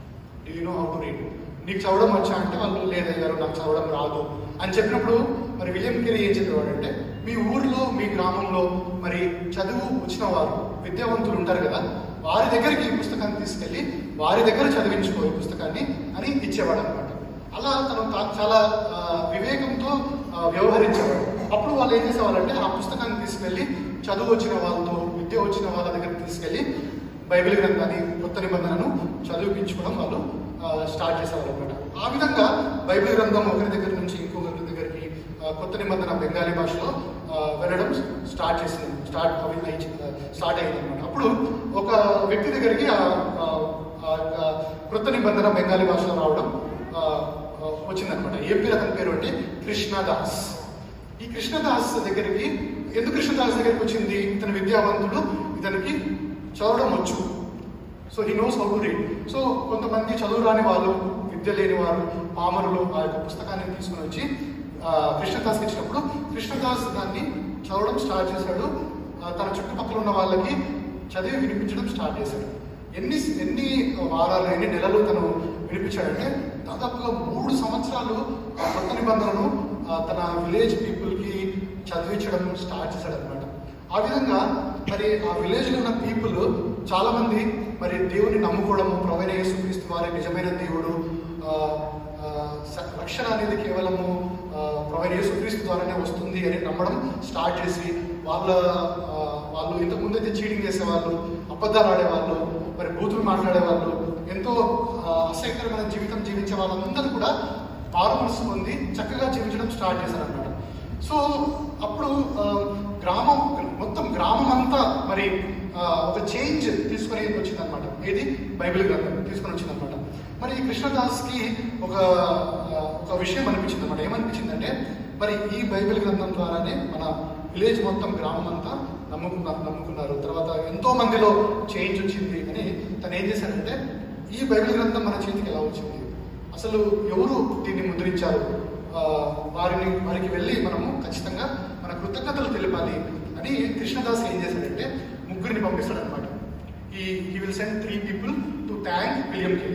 do you know how to read నీకు చదవడం వచ్చా అంటే వాళ్ళు లేదయ్యారు నాకు చదవడం రాదు అని చెప్పినప్పుడు మరి విలియం కేరీ ఏం చెప్పేవాడు అంటే మీ ఊర్లో మీ గ్రామంలో మరి చదువు వచ్చిన వారు విద్యావంతులు ఉంటారు కదా వారి దగ్గరికి ఈ పుస్తకాన్ని తీసుకెళ్ళి వారి దగ్గర చదివించుకో ఈ పుస్తకాన్ని అని ఇచ్చేవాడు అనమాట అలా తను తా- చాలా ఆ, వివేకంతో ఆ, వ్యవహరించేవాడు అప్పుడు వాళ్ళు ఏం చేసేవాళ్ళంటే ఆ పుస్తకాన్ని తీసుకెళ్ళి చదువు వచ్చిన వాళ్ళతో విద్య వచ్చిన వాళ్ళ దగ్గరికి తీసుకెళ్ళి బైబిల్ గ్రంథాన్ని కొత్త నిబంధనను చదివించుకోవడం వాళ్ళు ఆ, స్టార్ట్ చేసేవారు అనమాట ఆ విధంగా బైబిల్ గ్రంథం ఒకరి దగ్గర నుంచి ఇంకొకరి దగ్గరికి ఆ, కొత్త నిబంధన బెంగాలీ భాషలో ఆ, వెళ్ళడం స్టార్ట్ చేసింది స్టార్ట్ అవి అయి- స్టార్ట్ అయింది అనమాట అప్పుడు ఒక వ్యక్తి దగ్గరికి ఆ ఆ, ఆ యొక్క కృత నిబంధన బెంగాలీ భాషలో రావడం ఆ, ఆ, వచ్చిందనమాట ఏం పేరు అతని పేరు అంటే కృష్ణదాస్ ఈ కృష్ణదాస్ దగ్గరికి ఎందుకు కృష్ణదాస్ దగ్గరికి వచ్చింది ఇతను విద్యావంతుడు ఇతనికి చదవడం వచ్చు so he knows how to read so కొంతమంది చదువు రాని వాళ్ళు విద్య లేని వారు పామరులు ఆ యొక్క పుస్తకాన్ని తీసుకుని వచ్చి ఆ, కృష్ణదాస్కి ఇచ్చినప్పుడు కృష్ణదాస్ దాన్ని చదవడం స్టార్ట్ చేశాడు ఆ, తన చుట్టుపక్కల ఉన్న వాళ్ళకి చదివి వినిపించడం స్టార్ట్ చేశాడు ఎన్ని ఎన్ని వారాలు ఎన్ని నెలలు తను వినిపించాడంటే దాదాపుగా మూడు సంవత్సరాలు ఆ కొత్త నిబంధనను ఆ, తన విలేజ్ పీపుల్కి చదివించడం స్టార్ట్ చేశాడు అనమాట ఆ విధంగా మరి ఆ విలేజ్ లో ఉన్న పీపుల్ చాలా మంది మరి దేవుని నమ్ముకోవడము ప్రవీణ యేసుక్రీస్తు వారి నిజమైన దేవుడు ఆ, ఆ, స- రక్షణ అనేది కేవలము ఆ, ప్రవీణ యేసుక్రీస్తు ద్వారానే వస్తుంది అని నమ్మడం స్టార్ట్ చేసి వాళ్ళ ఆ, వాళ్ళు ఇంతకు ముందు అయితే చీటింగ్ చేసేవాళ్ళు అబద్ధాలు ఆడేవాళ్ళు మరి బూతులు మాట్లాడేవాళ్ళు ఎంతో ఆ, అసహ్యకరమైన జీవితం జీవించే వాళ్ళందరూ కూడా మారు మనసు పొంది చక్కగా జీవించడం స్టార్ట్ చేశారనమాట సో అప్పుడు ఆ, గ్రామం మొత్తం గ్రామం అంతా మరి ఆ, ఒక చేంజ్ తీసుకొని వచ్చిందనమాట ఏది బైబిల్ గ్రంథం తీసుకొని వచ్చిందనమాట మరి కృష్ణదాస్కి ఒక ఆ, ఒక విషయం అనిపించింది అనమాట ఏమనిపించిందంటే మరి ఈ బైబిల్ గ్రంథం ద్వారానే మన విలేజ్ మొత్తం గ్రామం అంతా నమ్ముకున్నారు నమ్ముకున్నారు తర్వాత ఎంతో మందిలో చేంజ్ వచ్చింది అని తను ఏం చేశాడంటే ఈ బైబిల్ గ్రంథం మన చేతికి ఎలా వచ్చింది అసలు ఎవరు దీన్ని ముద్రించారు ఆ, వారిని వారికి వెళ్ళి మనము ఖచ్చితంగా మన కృతజ్ఞతలు తెలిపాలి అని కృష్ణదాస్ ఏం చేశాడంటే ముగ్గురిని పంపిస్తాడనమాట ఈ he will send three people to thank William Carey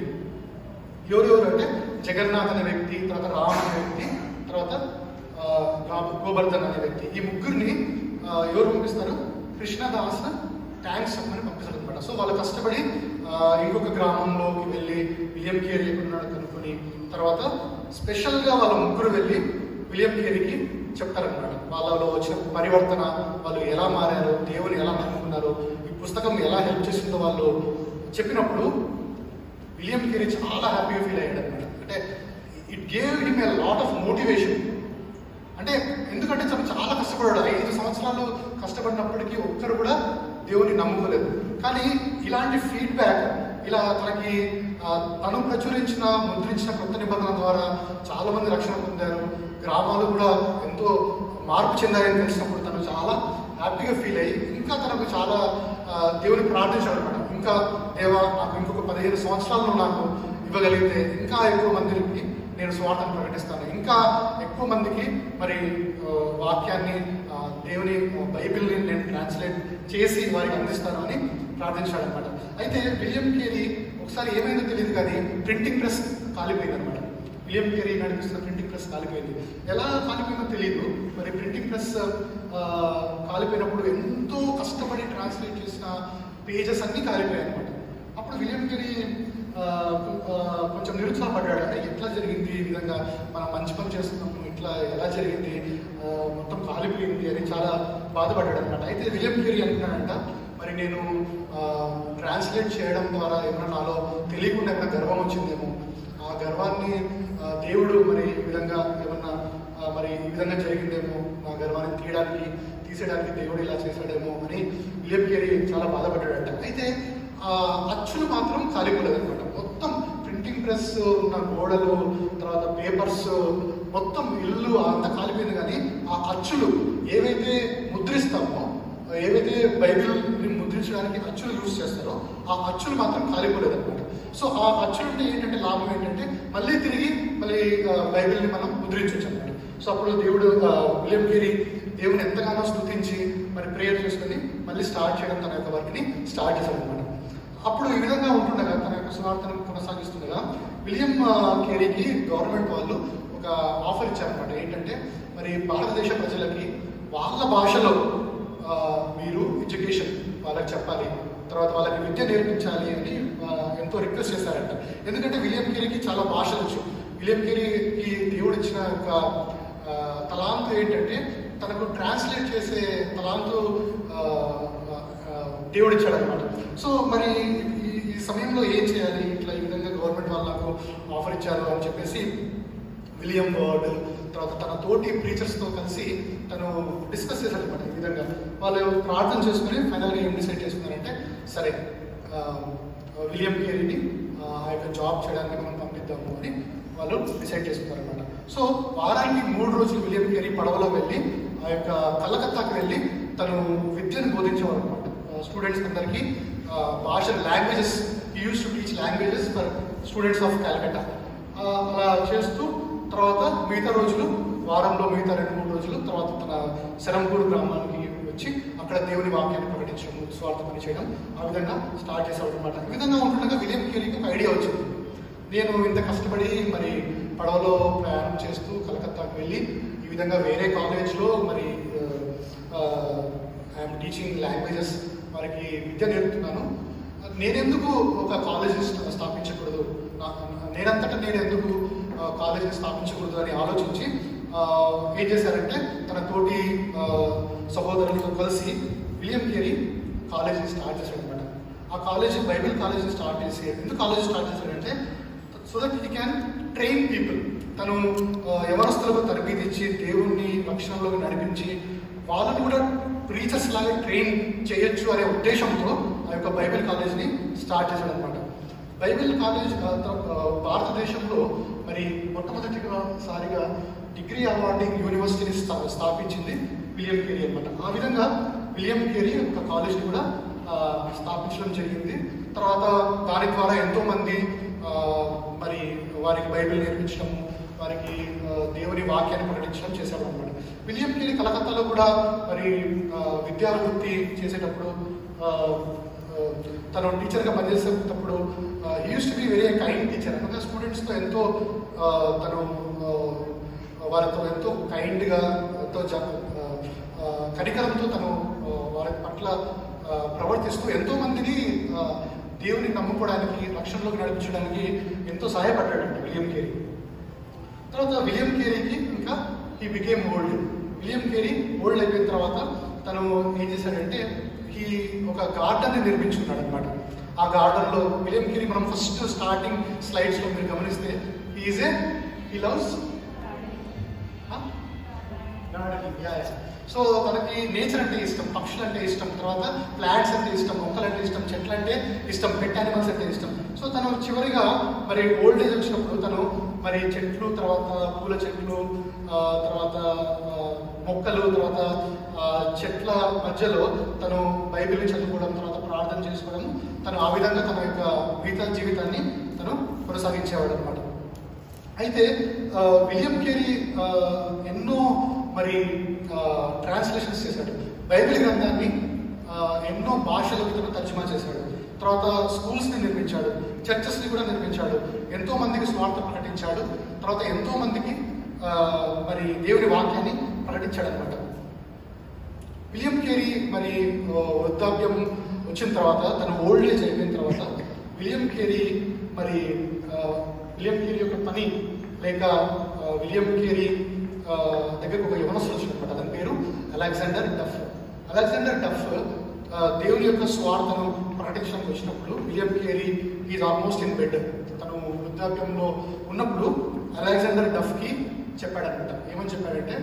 ఎవరెవరు అంటే జగన్నాథ్ అనే వ్యక్తి తర్వాత రామ్ అనే వ్యక్తి తర్వాత ఆ, గా- గోవర్ధన్ అనే వ్యక్తి ఈ ముగ్గురిని ఆ, ఎవరు పంపిస్తారు కృష్ణదాస్ థ్యాంక్స్ చెప్పమని పంపిస్తారు అనమాట సో వాళ్ళు కష్టపడి ఆ, ఇంకొక గ్రామంలోకి వెళ్ళి విలియం కేర్ ఎక్కడున్నాడో కనుక్కొని తర్వాత స్పెషల్గా వాళ్ళ ముగ్గురు వెళ్ళి విలియం కేరీకి చెప్తారనమాట వాళ్ళలో వచ్చిన పరివర్తన వాళ్ళు ఎలా మారారు దేవుని ఎలా నమ్ముకున్నారు ఈ పుస్తకం ఎలా హెల్ప్ చేసిందో వాళ్ళు చెప్పినప్పుడు విలియం కేరీ చాలా హ్యాపీగా ఫీల్ అయ్యాడు అనమాట అంటే it gave him a lot of motivation అంటే ఎందుకంటే తను చాలా కష్టపడ్డాడు ఐదు సంవత్సరాలు కష్టపడినప్పటికీ ఒక్కరు కూడా దేవుని నమ్ముకోలేదు కానీ ఇలాంటి ఫీడ్బ్యాక్ ఇలా తనకి ఆ, తను ప్రచురించిన ముద్రించిన కొత్త నిబంధన ద్వారా చాలా మంది రక్షణ పొందారు గ్రామాలు కూడా ఎంతో మార్పు చెందాయని తెలిసినప్పుడు తను చాలా హ్యాపీగా ఫీల్ అయ్యి ఇంకా తనకు చాలా ఆ, దేవుని ప్రార్థించాడు అనమాట ఇంకా దేవా నాకు ఇంకొక పదిహేను సంవత్సరాల్లో నాకు ఇవ్వగలిగితే ఇంకా ఎక్కువ మందికి నేను స్వార్థను ప్రకటిస్తాను ఇంకా ఎక్కువ మందికి మరి ఆ, వాక్యాన్ని ఆ, దేవుని ఆ, బైబిల్ని నేను ట్రాన్స్లేట్ చేసి వారికి అందిస్తాను అని ప్రార్థించాడు అనమాట అయితే విలియం కేరీ ఒకసారి ఏమైందో తెలియదు కానీ ప్రింటింగ్ ప్రెస్ కాలిపోయింది అనమాట విలియం కేరీ నడిపిస్తున్న ప్రింటింగ్ ప్రెస్ కాలిపోయింది ఎలా కాలిపోయిందో తెలియదు మరి ప్రింటింగ్ ప్రెస్ ఆ, కాలిపోయినప్పుడు ఎంతో కష్టపడి ట్రాన్స్లేట్ చేసిన పేజెస్ అన్నీ కాలిపోయాయి అనమాట అప్పుడు విలియం కేరీ ఆ, ఆ, కొంచెం నిరుత్సాహపడ్డాడు అంటే ఎట్లా జరిగింది ఈ విధంగా మనం మంచి పని చేస్తున్నాము ఇట్లా ఎలా జరిగింది ఆ, మొత్తం కాలిపోయింది అని చాలా బాధపడ్డాడు అనమాట అయితే విలియం కేరీ అంటున్నాడంట మరి నేను ట్రాన్స్లేట్ చేయడం ద్వారా ఏమైనా నాలో తెలియకుండా ఏమైనా గర్వం వచ్చిందేమో ఆ గర్వాన్ని ఆ, దేవుడు మరి ఈ విధంగా ఏమన్నా ఆ, మరి ఈ విధంగా జరిగిందేమో నా గర్వాన్ని తీయడానికి తీసేయడానికి దేవుడు ఇలా చేశాడేమో అని విలియం కేరీ చాలా బాధపడ్డాడట అయితే ఆ అచ్చులు మాత్రం కాలిపోలేదు అనమాట మొత్తం ప్రింటింగ్ ప్రెస్ ఉన్న గోడలు తర్వాత పేపర్స్ మొత్తం ఇల్లు అంతా కాలిపోయింది కానీ ఆ అచ్చులు ఏవైతే ముద్రిస్తామో ఏవైతే బైబిల్ని ముద్రించడానికి అచ్చులు యూజ్ చేస్తారో ఆ అచ్చులు మాత్రం కాలిపోలేదు అనమాట సో ఆ అచ్చులు అంటే ఏంటంటే లాభం ఏంటంటే మళ్ళీ తిరిగి మళ్ళీ ఆ, బైబిల్ని మనం ముద్రించవచ్చు అనమాట సో అప్పుడు దేవుడు ఆ, విలియం కేరీ దేవుని ఎంతగానో స్తుతించి మరి ప్రేయర్ చేసుకుని మళ్ళీ స్టార్ట్ చేయడం తన యొక్క వర్క్ని స్టార్ట్ చేశాడు అనమాట అప్పుడు ఈ విధంగా ఉంటుండగా తన యొక్క సువార్తను కొనసాగిస్తుండగా విలియం ఆ, కేరీకి గవర్నమెంట్ వాళ్ళు ఒక ఆఫర్ ఇచ్చారనమాట ఏంటంటే మరి భారతదేశ ప్రజలకి వాళ్ళ భాషలో ఆ, మీరు ఎడ్యుకేషన్ వాళ్ళకి చెప్పాలి తర్వాత వాళ్ళకి విద్య నేర్పించాలి అని ఆ, ఎంతో రిక్వెస్ట్ చేశారంట ఎందుకంటే విలియం కేరీకి చాలా భాషలు వచ్చు విలియం కేరీకి దేవుడు ఇచ్చిన ఒక ఆ, తలాంతు ఏంటంటే తనకు ట్రాన్స్లేట్ చేసే తలాంతు ఆ, ఆ, దేవుడు ఇచ్చాడు అనమాట సో మరి ఈ ఈ సమయంలో ఏం చేయాలి ఇట్లా ఈ విధంగా గవర్నమెంట్ వాళ్ళు నాకు ఆఫర్ ఇచ్చారు అని చెప్పేసి విలియం వర్డ్ తర్వాత తన తోటి ప్రీచర్స్తో కలిసి తను డిస్కస్ చేశాడు అనమాట ఈ విధంగా వాళ్ళు ప్రార్థన చేసుకుని ఫైనల్గా ఏం డిసైడ్ చేసుకున్నారంటే సరే ఆ, విలియం కేరీని ఆ ఆ యొక్క జాబ్ చేయడానికి మనం పంపిద్దాము అని వాళ్ళు డిసైడ్ చేసుకున్నారనమాట సో వారానికి మూడు రోజులు విలియం కేరీ పడవలో వెళ్ళి ఆ యొక్క కలకత్తాకి వెళ్ళి తను విద్యను బోధించేవారు అనమాట స్టూడెంట్స్ అందరికీ ఆ, భాష languages used to teach languages for students of Calcutta అలా చేస్తూ తర్వాత మిగతా రోజులు వారంలో మిగతా రెండు మూడు రోజులు తర్వాత తన శరంపూర్ గ్రామానికి వచ్చి అక్కడ దేవుని వాక్యాన్ని ప్రకటించడం స్వార్థ పని చేయడం ఆ విధంగా స్టార్ట్ చేసేవాడు అనమాట ఈ విధంగా ఉంటుండగా విలియం కేరీకి ఒక ఐడియా వచ్చింది నేను ఇంత కష్టపడి మరి పడవలో ప్రయాణం చేస్తూ కలకత్తాకు వెళ్ళి ఈ విధంగా వేరే కాలేజ్లో మరి ఐఎమ్ టీచింగ్ లాంగ్వేజెస్ వారికి విద్య నేర్పుతున్నాను నేనెందుకు ఒక కాలేజీ స్థాపించకూడదు నా- నేనంతటా నేను ఎందుకు కాలేజీని స్థాపించకూడదు అని ఆలోచించి ఆ, ఏం చేశారంటే తన తోటి ఆ, సహోదరులతో కలిసి విలియం కేరీ కాలేజీని స్టార్ట్ చేశాడు అనమాట ఆ కాలేజీ బైబిల్ కాలేజీ స్టార్ట్ చేసి ఎందుకు కాలేజీ స్టార్ట్ చేశాడంటే so that he can train people తను ఆ, యవనస్తులకు తరబీతి ఇచ్చి దేవుణ్ణి రక్షణలోకి నడిపించి వాళ్ళని కూడా ప్రీచర్స్ లాగా ట్రైన్ చేయొచ్చు అనే ఉద్దేశంతో ఆ యొక్క బైబిల్ కాలేజ్ని స్టార్ట్ చేశాడు అనమాట బైబిల్ కాలేజ్ ఆ, త- ఆ, భారతదేశంలో మరి మొట్టమొదటిగా సారిగా డిగ్రీ అవార్డింగ్ యూనివర్సిటీని స్థా- స్థాపించింది విలియం కేరీ అనమాట ఆ విధంగా విలియం కేరీ ఒక కాలేజ్ని కూడా ఆ, స్థాపించడం జరిగింది తర్వాత దాని ద్వారా ఎంతో మంది ఆ, మరి వారికి బైబిల్ నేర్పించడం వారికి ఆ, దేవుని వాక్యాన్ని ప్రకటించడం చేశాడు అనమాట విలియం కేరీ కలకత్తాలో కూడా మరి ఆ, విద్యా వృత్తి చేసేటప్పుడు ఆ, ఆ, తను టీచర్గా పనిచేసేటప్పుడు used to be very kind teacher అనగా స్టూడెంట్స్తో ఎంతో ఆ, తను ఆ, వారితో ఎంతో కైండ్గా ఎంతో జ ఆ, ఆ, కనికరంతో తను ఆ, వారి పట్ల ఆ, ప్రవర్తిస్తూ ఎంతో మందిని ఆ, దేవుని నమ్ముకోవడానికి రక్షణలోకి నడిపించడానికి ఎంతో సహాయపడ్డాడంట విలియం కేరీ తర్వాత విలియం కేరీకి ఇంకా he became old William Carey old అయిపోయిన తర్వాత తను ఏం చేశాడంటే ఈ ఒక గార్డెన్ని నిర్మించుకున్నాడు అనమాట ఆ గార్డెన్లో విలియం కేరీ మనం ఫస్ట్ స్టార్టింగ్ స్లైడ్స్లో మీరు గమనిస్తే is a he loves gardening yeah so తనకి నేచర్ అంటే ఇష్టం పక్షులు అంటే ఇష్టం తర్వాత ప్లాంట్స్ అంటే ఇష్టం మొక్కలు అంటే ఇష్టం చెట్లు అంటే ఇష్టం పెట్ యానిమల్స్ అంటే ఇష్టం సో తను చివరిగా మరి ఓల్డ్ ఏజ్ వచ్చినప్పుడు తను మరి చెట్లు తర్వాత పూల చెట్లు ఆ, తర్వాత ఆ, మొక్కలు తర్వాత ఆ, చెట్ల మధ్యలో తను బైబిల్ని చదువుకోవడం తర్వాత ప్రార్థన చేసుకోవడం తను ఆ విధంగా తన యొక్క మిగతా జీవితాన్ని తను కొనసాగించేవాడు అనమాట అయితే ఆ, విలియం కేరీ ఆ, ఎన్నో మరి ట్రాన్స్లేషన్స్ చేశాడు బైబిల్ గ్రంథాన్ని ఆ, ఎన్నో భాషలకు తను తర్జుమా చేశాడు తర్వాత స్కూల్స్ని నిర్మించాడు చర్చెస్ని కూడా నిర్మించాడు ఎంతో మందికి స్వార్థ ప్రకటించాడు తర్వాత ఎంతో మందికి ఆ, మరి దేవుని వాక్యాన్ని ప్రకటించాడు అనమాట విలియం కేరీ మరి ఆ, వృద్ధాప్యం వచ్చిన తర్వాత తన ఓల్డ్ ఏజ్ అయిపోయిన తర్వాత విలియం కేరీ మరి ఆ, విలియం కేరీ యొక్క పని లేక ఆ, విలియం కేరీ ఆ, దగ్గరకు ఒక యవనస్తుడు వచ్చినమాట అతని పేరు అలెగ్జాండర్ డఫ్ అలెగ్జాండర్ డఫ్ ఆ, దేవుని యొక్క స్వార్థను ప్రకటించడానికి వచ్చినప్పుడు William Carey is almost in bed తను వృద్ధాప్యంలో ఉన్నప్పుడు అలెగ్జాండర్ డఫ్కి చెప్పాడనమాట ఏమని చెప్పాడంటే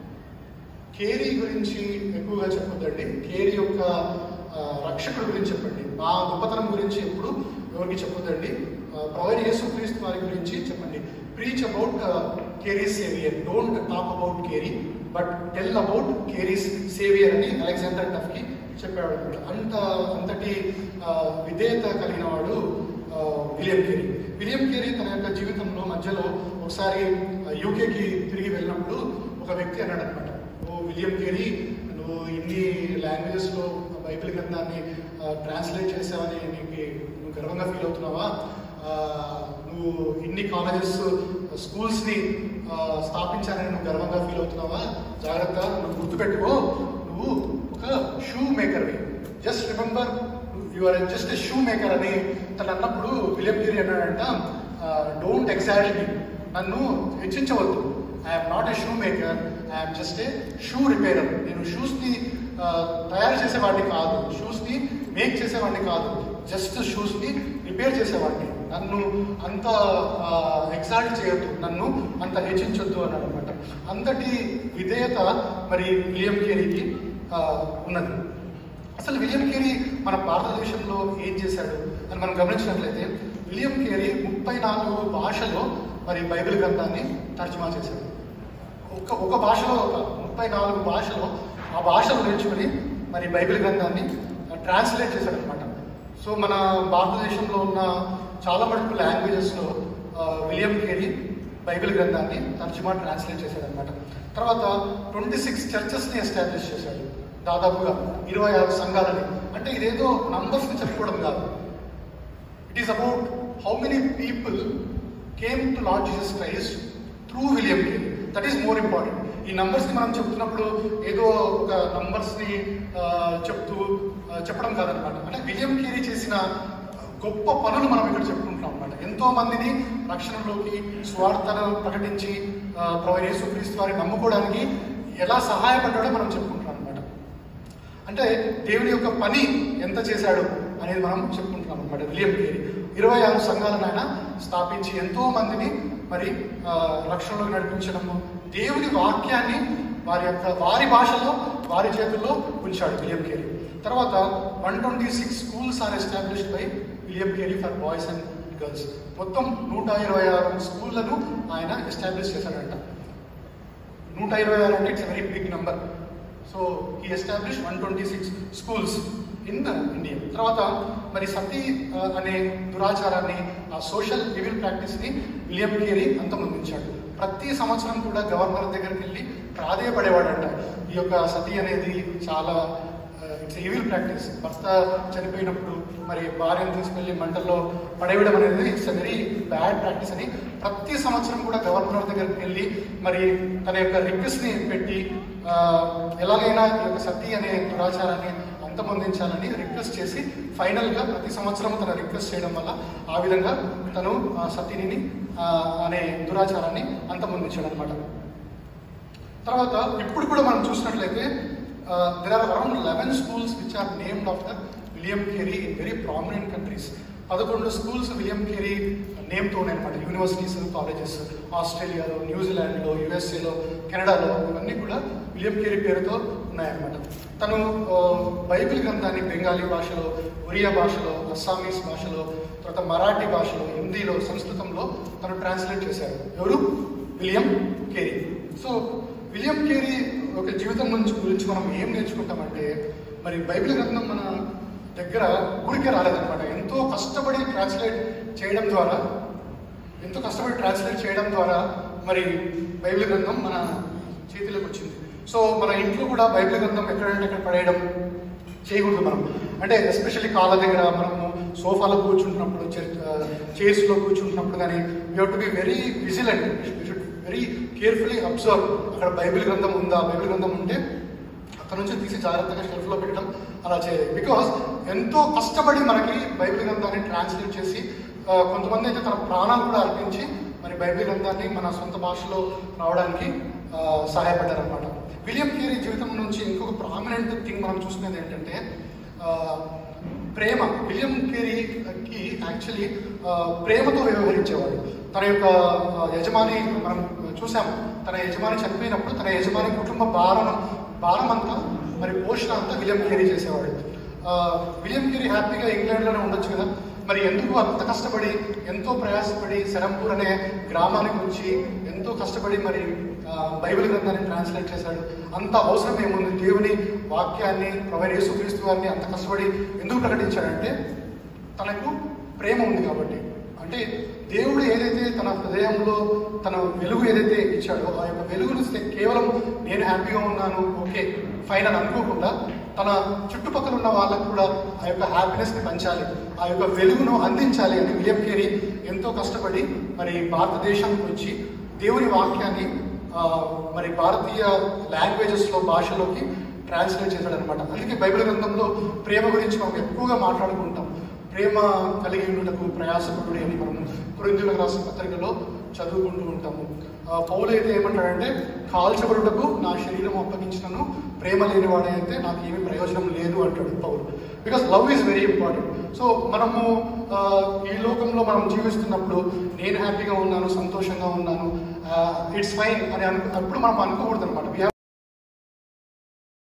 కేరీ గురించి ఎక్కువగా చెప్పొద్దండి కేరీ యొక్క ఆ, రక్షకుడి గురించి చెప్పండి మా గొప్పతనం గురించి ఎప్పుడు ఎవరికి చెప్పొద్దండి ప్రొవైడ్ యేసుక్రీస్తు వారి గురించి చెప్పండి preach about Carey saviour don't talk about Carey but tell about Carey's saviour అని అలెగ్జాండర్ టఫ్కి చెప్పాడు అనమాట అంత అంతటి ఆ, విధేయత కలిగిన వాడు ఆ, విలియం కేరీ విలియం కేరీ తన యొక్క జీవితంలో మధ్యలో ఒకసారి యూకేకి తిరిగి వెళ్ళినప్పుడు ఒక వ్యక్తి అన్నాడు అనమాట ఓ విలియం కేరీ నువ్వు ఇన్ని లాంగ్వేజెస్లో బైబిల్ గ్రంథాన్ని ట్రాన్స్లేట్ చేసావని నీకు నువ్వు గర్వంగా ఫీల్ అవుతున్నావా ఆ, నువ్వు ఇన్ని కాలేజెస్ స్కూల్స్ని స్థాపించానని నువ్వు గర్వంగా ఫీల్ అవుతున్నావా జాగ్రత్త నువ్వు గుర్తుపెట్టుకో నువ్వు ఒక షూ మేకర్వి just remember you are just a shoe maker అని తను అన్నప్పుడు విలియం కేరీ అన్నాడంట డోంట్ ఎగ్జాక్ట్ మీ నన్ను హెచ్చించవద్దు I'm not a shoe maker I'm just a shoe repairer నేను షూస్ని తయారు చేసేవాడిని కాదు షూస్ని మేక్ చేసేవాడిని కాదు జస్ట్ షూస్ని రిపేర్ చేసేవాడిని నన్ను అంత ఎగ్జాల్ట్ చేయొద్దు నన్ను అంత హెచ్చించొద్దు అన్నాడు అనమాట అంతటి విధేయత మరి విలియం కేరీకి ఆ, ఉన్నది అసలు విలియం కేరీ మన భారతదేశంలో ఏం చేశాడు అని మనం గమనించినట్లయితే విలియం కేరీ ముప్పై నాలుగు భాషలో మరి బైబిల్ గ్రంథాన్ని తర్జుమా చేశాడు ఒక ఒక భాషలో ఒక ముప్పై నాలుగు భాషలో ఆ భాషలు నేర్చుకుని మరి బైబిల్ గ్రంథాన్ని ట్రాన్స్లేట్ చేశాడు అనమాట సో మన భారతదేశంలో ఉన్న చాలా మటుకు లాంగ్వేజెస్లో విలియం కేరీ బైబిల్ గ్రంథాన్ని తర్జుమా ట్రాన్స్లేట్ చేశాడు అనమాట తర్వాత ట్వంటీ సిక్స్ చర్చెస్ని ఎస్టాబ్లిష్ చేశాడు దాదాపుగా ఇరవై ఆరు సంఘాలని అంటే ఇదేదో నంబర్స్ని చెప్పుకోవడం కాదు it is about how many people came to Lord Jesus Christ through William Carey that is more important ఈ నంబర్స్ని మనం చెప్తున్నప్పుడు ఏదో ఒక నంబర్స్ని చెప్తూ ఆ, చెప్పడం కాదనమాట అంటే విలియం కేరీ చేసిన గొప్ప పనులు మనం ఇక్కడ చెప్పుకుంటున్నాం అనమాట ఎంతో మందిని రక్షణలోకి స్వార్థను ప్రకటించి ప్రొవైడ్ యేసుక్రీస్తు వారిని నమ్ముకోవడానికి ఎలా సహాయపడ్డాడో మనం చెప్పుకుంటున్నాం అనమాట అంటే దేవుని యొక్క పని ఎంత చేశాడు అనేది మనం చెప్పుకుంటున్నాం అనమాట విలియం కేరీ ఇరవై ఆరు సంఘాలను ఆయన స్థాపించి ఎంతో మందిని మరి ఆ, రక్షణలోకి నడిపించడము దేవుని వాక్యాన్ని వారి యొక్క వారి భాషలో వారి చేతుల్లో ఉంచాడు విలియం కేరీ తర్వాత one twenty six schools are established by William Carey for boys and girls మొత్తం నూట ఇరవై ఆరు స్కూళ్లను ఆయన ఎస్టాబ్లిష్ చేశాడంట నూట ఇరవై ఆరు అంటే it's very big number so ఈ establish one twenty six schools in India తర్వాత మరి సతీ ఆ, అనే దురాచారాన్ని ఆ సోషల్ లివింగ్ ప్రాక్టీస్ని విలియం కేరీ అంతమొందించాడు ప్రతి సంవత్సరం కూడా గవర్నర్ దగ్గరికి వెళ్ళి ప్రాధేయపడేవాడంట ఈ యొక్క సతీ అనేది చాలా ఇట్స్ ఈవిల్ ప్రాక్టీస్ భర్త చనిపోయినప్పుడు మరి భార్యను తీసుకెళ్లి మంటల్లో పడేయడం అనేది it's a very bad practice అని ప్రతి సంవత్సరం కూడా గవర్నర్ దగ్గరికి వెళ్ళి మరి తన యొక్క రిక్వెస్ట్ని పెట్టి ఆ, ఎలాగైనా ఈ యొక్క సతీ అనే దురాచారాన్ని అంతమొందించాలని రిక్వెస్ట్ చేసి ఫైనల్గా ప్రతి సంవత్సరం తన రిక్వెస్ట్ చేయడం వల్ల ఆ విధంగా తను ఆ సతీని ఆ, అనే దురాచారాన్ని అంతమొందించాడు అనమాట తర్వాత ఇప్పుడు కూడా మనం చూసినట్లయితే there are around eleven schools which are named after William Carey in very prominent countries పదకొండు స్కూల్స్ విలియం కేరీ నేమ్తో ఉన్నాయన్నమాట యూనివర్సిటీస్ కాలేజెస్ ఆస్ట్రేలియాలో న్యూజిలాండ్లో యుఎస్ఏలో కెనడాలో ఇవన్నీ కూడా విలియం కేరీ పేరుతో ఉన్నాయన్నమాట తను ఆ, బైబిల్ గ్రంథాన్ని బెంగాలీ భాషలో ఒరియా భాషలో అస్సామీస్ భాషలో తర్వాత మరాఠీ భాషలో హిందీలో సంస్కృతంలో తను ట్రాన్స్లేట్ చేశారు ఎవరు William Carey so William Carey ఒక జీవితం గురించి గురించి మనం ఏం నేర్చుకుంటామంటే మరి బైబిల్ గ్రంథం మన దగ్గర ఊరికే రాలేదన్నమాట ఎంతో కష్టపడి ట్రాన్స్లేట్ చేయడం ద్వారా ఎంతో కష్టపడి ట్రాన్స్లేట్ చేయడం ద్వారా మరి బైబిల్ గ్రంథం మన చేతిలోకి వచ్చింది సో మన ఇంట్లో కూడా బైబిల్ గ్రంథం ఎక్కడంటే అక్కడ పడేయడం చేయకూడదు మనం అంటే ఎస్పెషల్లీ కాళ్ళ దగ్గర మనము సోఫాలో కూర్చుంటున్నప్పుడు చైర్స్లో కూర్చుంటున్నప్పుడు కానీ you have to be very vigilant you should very carefully observe అక్కడ బైబిల్ గ్రంథం ఉందా బైబిల్ గ్రంథం ఉంటే అక్కడ నుంచి తీసి జాగ్రత్తగా షెల్ఫ్లో పెట్టడం అలా చేయాలి బికాస్ ఎంతో కష్టపడి మనకి బైబిల్ గ్రంథాన్ని ట్రాన్స్లేట్ చేసి ఆ, కొంతమంది అయితే తన ప్రాణాలు కూడా అర్పించి మరి బైబిల్ గ్రంథాన్ని మన సొంత భాషలో రావడానికి ఆ, సహాయపడ్డారనమాట విలియం కేరీ జీవితం నుంచి ఇంకొక ప్రామినెంట్ థింగ్ మనం చూసుకునేది ఏంటంటే ఆ, ప్రేమ విలియం కేరీకి యాక్చువల్లీ ప్రేమతో వ్యవహరించేవాడు తన యొక్క ఆ, యజమాని మనం చూసాం తన యజమాని చనిపోయినప్పుడు తన యజమాని కుటుంబ భారం భారం అంతా మరి పోషణ అంతా విలియం కేరీ చేసేవాడు ఆ, విలియం కేరీ హ్యాపీగా ఇంగ్లాండ్లోనే ఉండొచ్చు కదా మరి ఎందుకు అంత కష్టపడి ఎంతో ప్రయాసపడి సెరంపూర్ అనే గ్రామానికి వచ్చి ఎంతో కష్టపడి మరి ఆ, బైబిల్ గ్రంథాన్ని ట్రాన్స్లేట్ చేశాడు అంత అవసరం ఏముంది దేవుని వాక్యాన్ని ప్రవైన యేసుక్రీస్తు వారిని అంత కష్టపడి ఎందుకు ప్రకటించాడంటే తనకు ప్రేమ ఉంది కాబట్టి అంటే దేవుడు ఏదైతే తన హృదయంలో తన వెలుగు ఏదైతే ఇచ్చాడో ఆ యొక్క వెలుగును సే- కేవలం నేను హ్యాపీగా ఉన్నాను ఓకే ఫైన్ అని అనుకోకుండా తన చుట్టుపక్కల ఉన్న వాళ్ళకు కూడా ఆ యొక్క హ్యాపీనెస్ని పంచాలి ఆ యొక్క వెలుగును అందించాలి అని విలియం కేరీ ఎంతో కష్టపడి మరి భారతదేశానికి వచ్చి దేవుని వాక్యాన్ని ఆ, మరి భారతీయ లాంగ్వేజెస్లో భాషలోకి ట్రాన్స్లేట్ చేశాడు అనమాట అందుకే బైబిల్ గ్రంథంలో ప్రేమ గురించి మనం ఎక్కువగా మాట్లాడుకుంటాం ప్రేమ కలిగి ఉండుటకు ప్రయాసపడుడి అని మనం కొరింథీయులకు రాసిన పత్రికలో చదువుకుంటూ ఉంటాము ఆ, పౌలు అయితే ఏమంటాడంటే కాల్చబడుటకు నా శరీరం అప్పగించినను ప్రేమ లేని వాడైతే నాకు ఏమీ ప్రయోజనం లేదు అంటాడు పౌలు because love is very important so మనము ఆ, ఈ లోకంలో మనం జీవిస్తున్నప్పుడు నేను హ్యాపీగా ఉన్నాను సంతోషంగా ఉన్నాను ఇట్స్ ఫైన్ అని అను అప్పుడు మనం అనుకోకూడదు అనమాట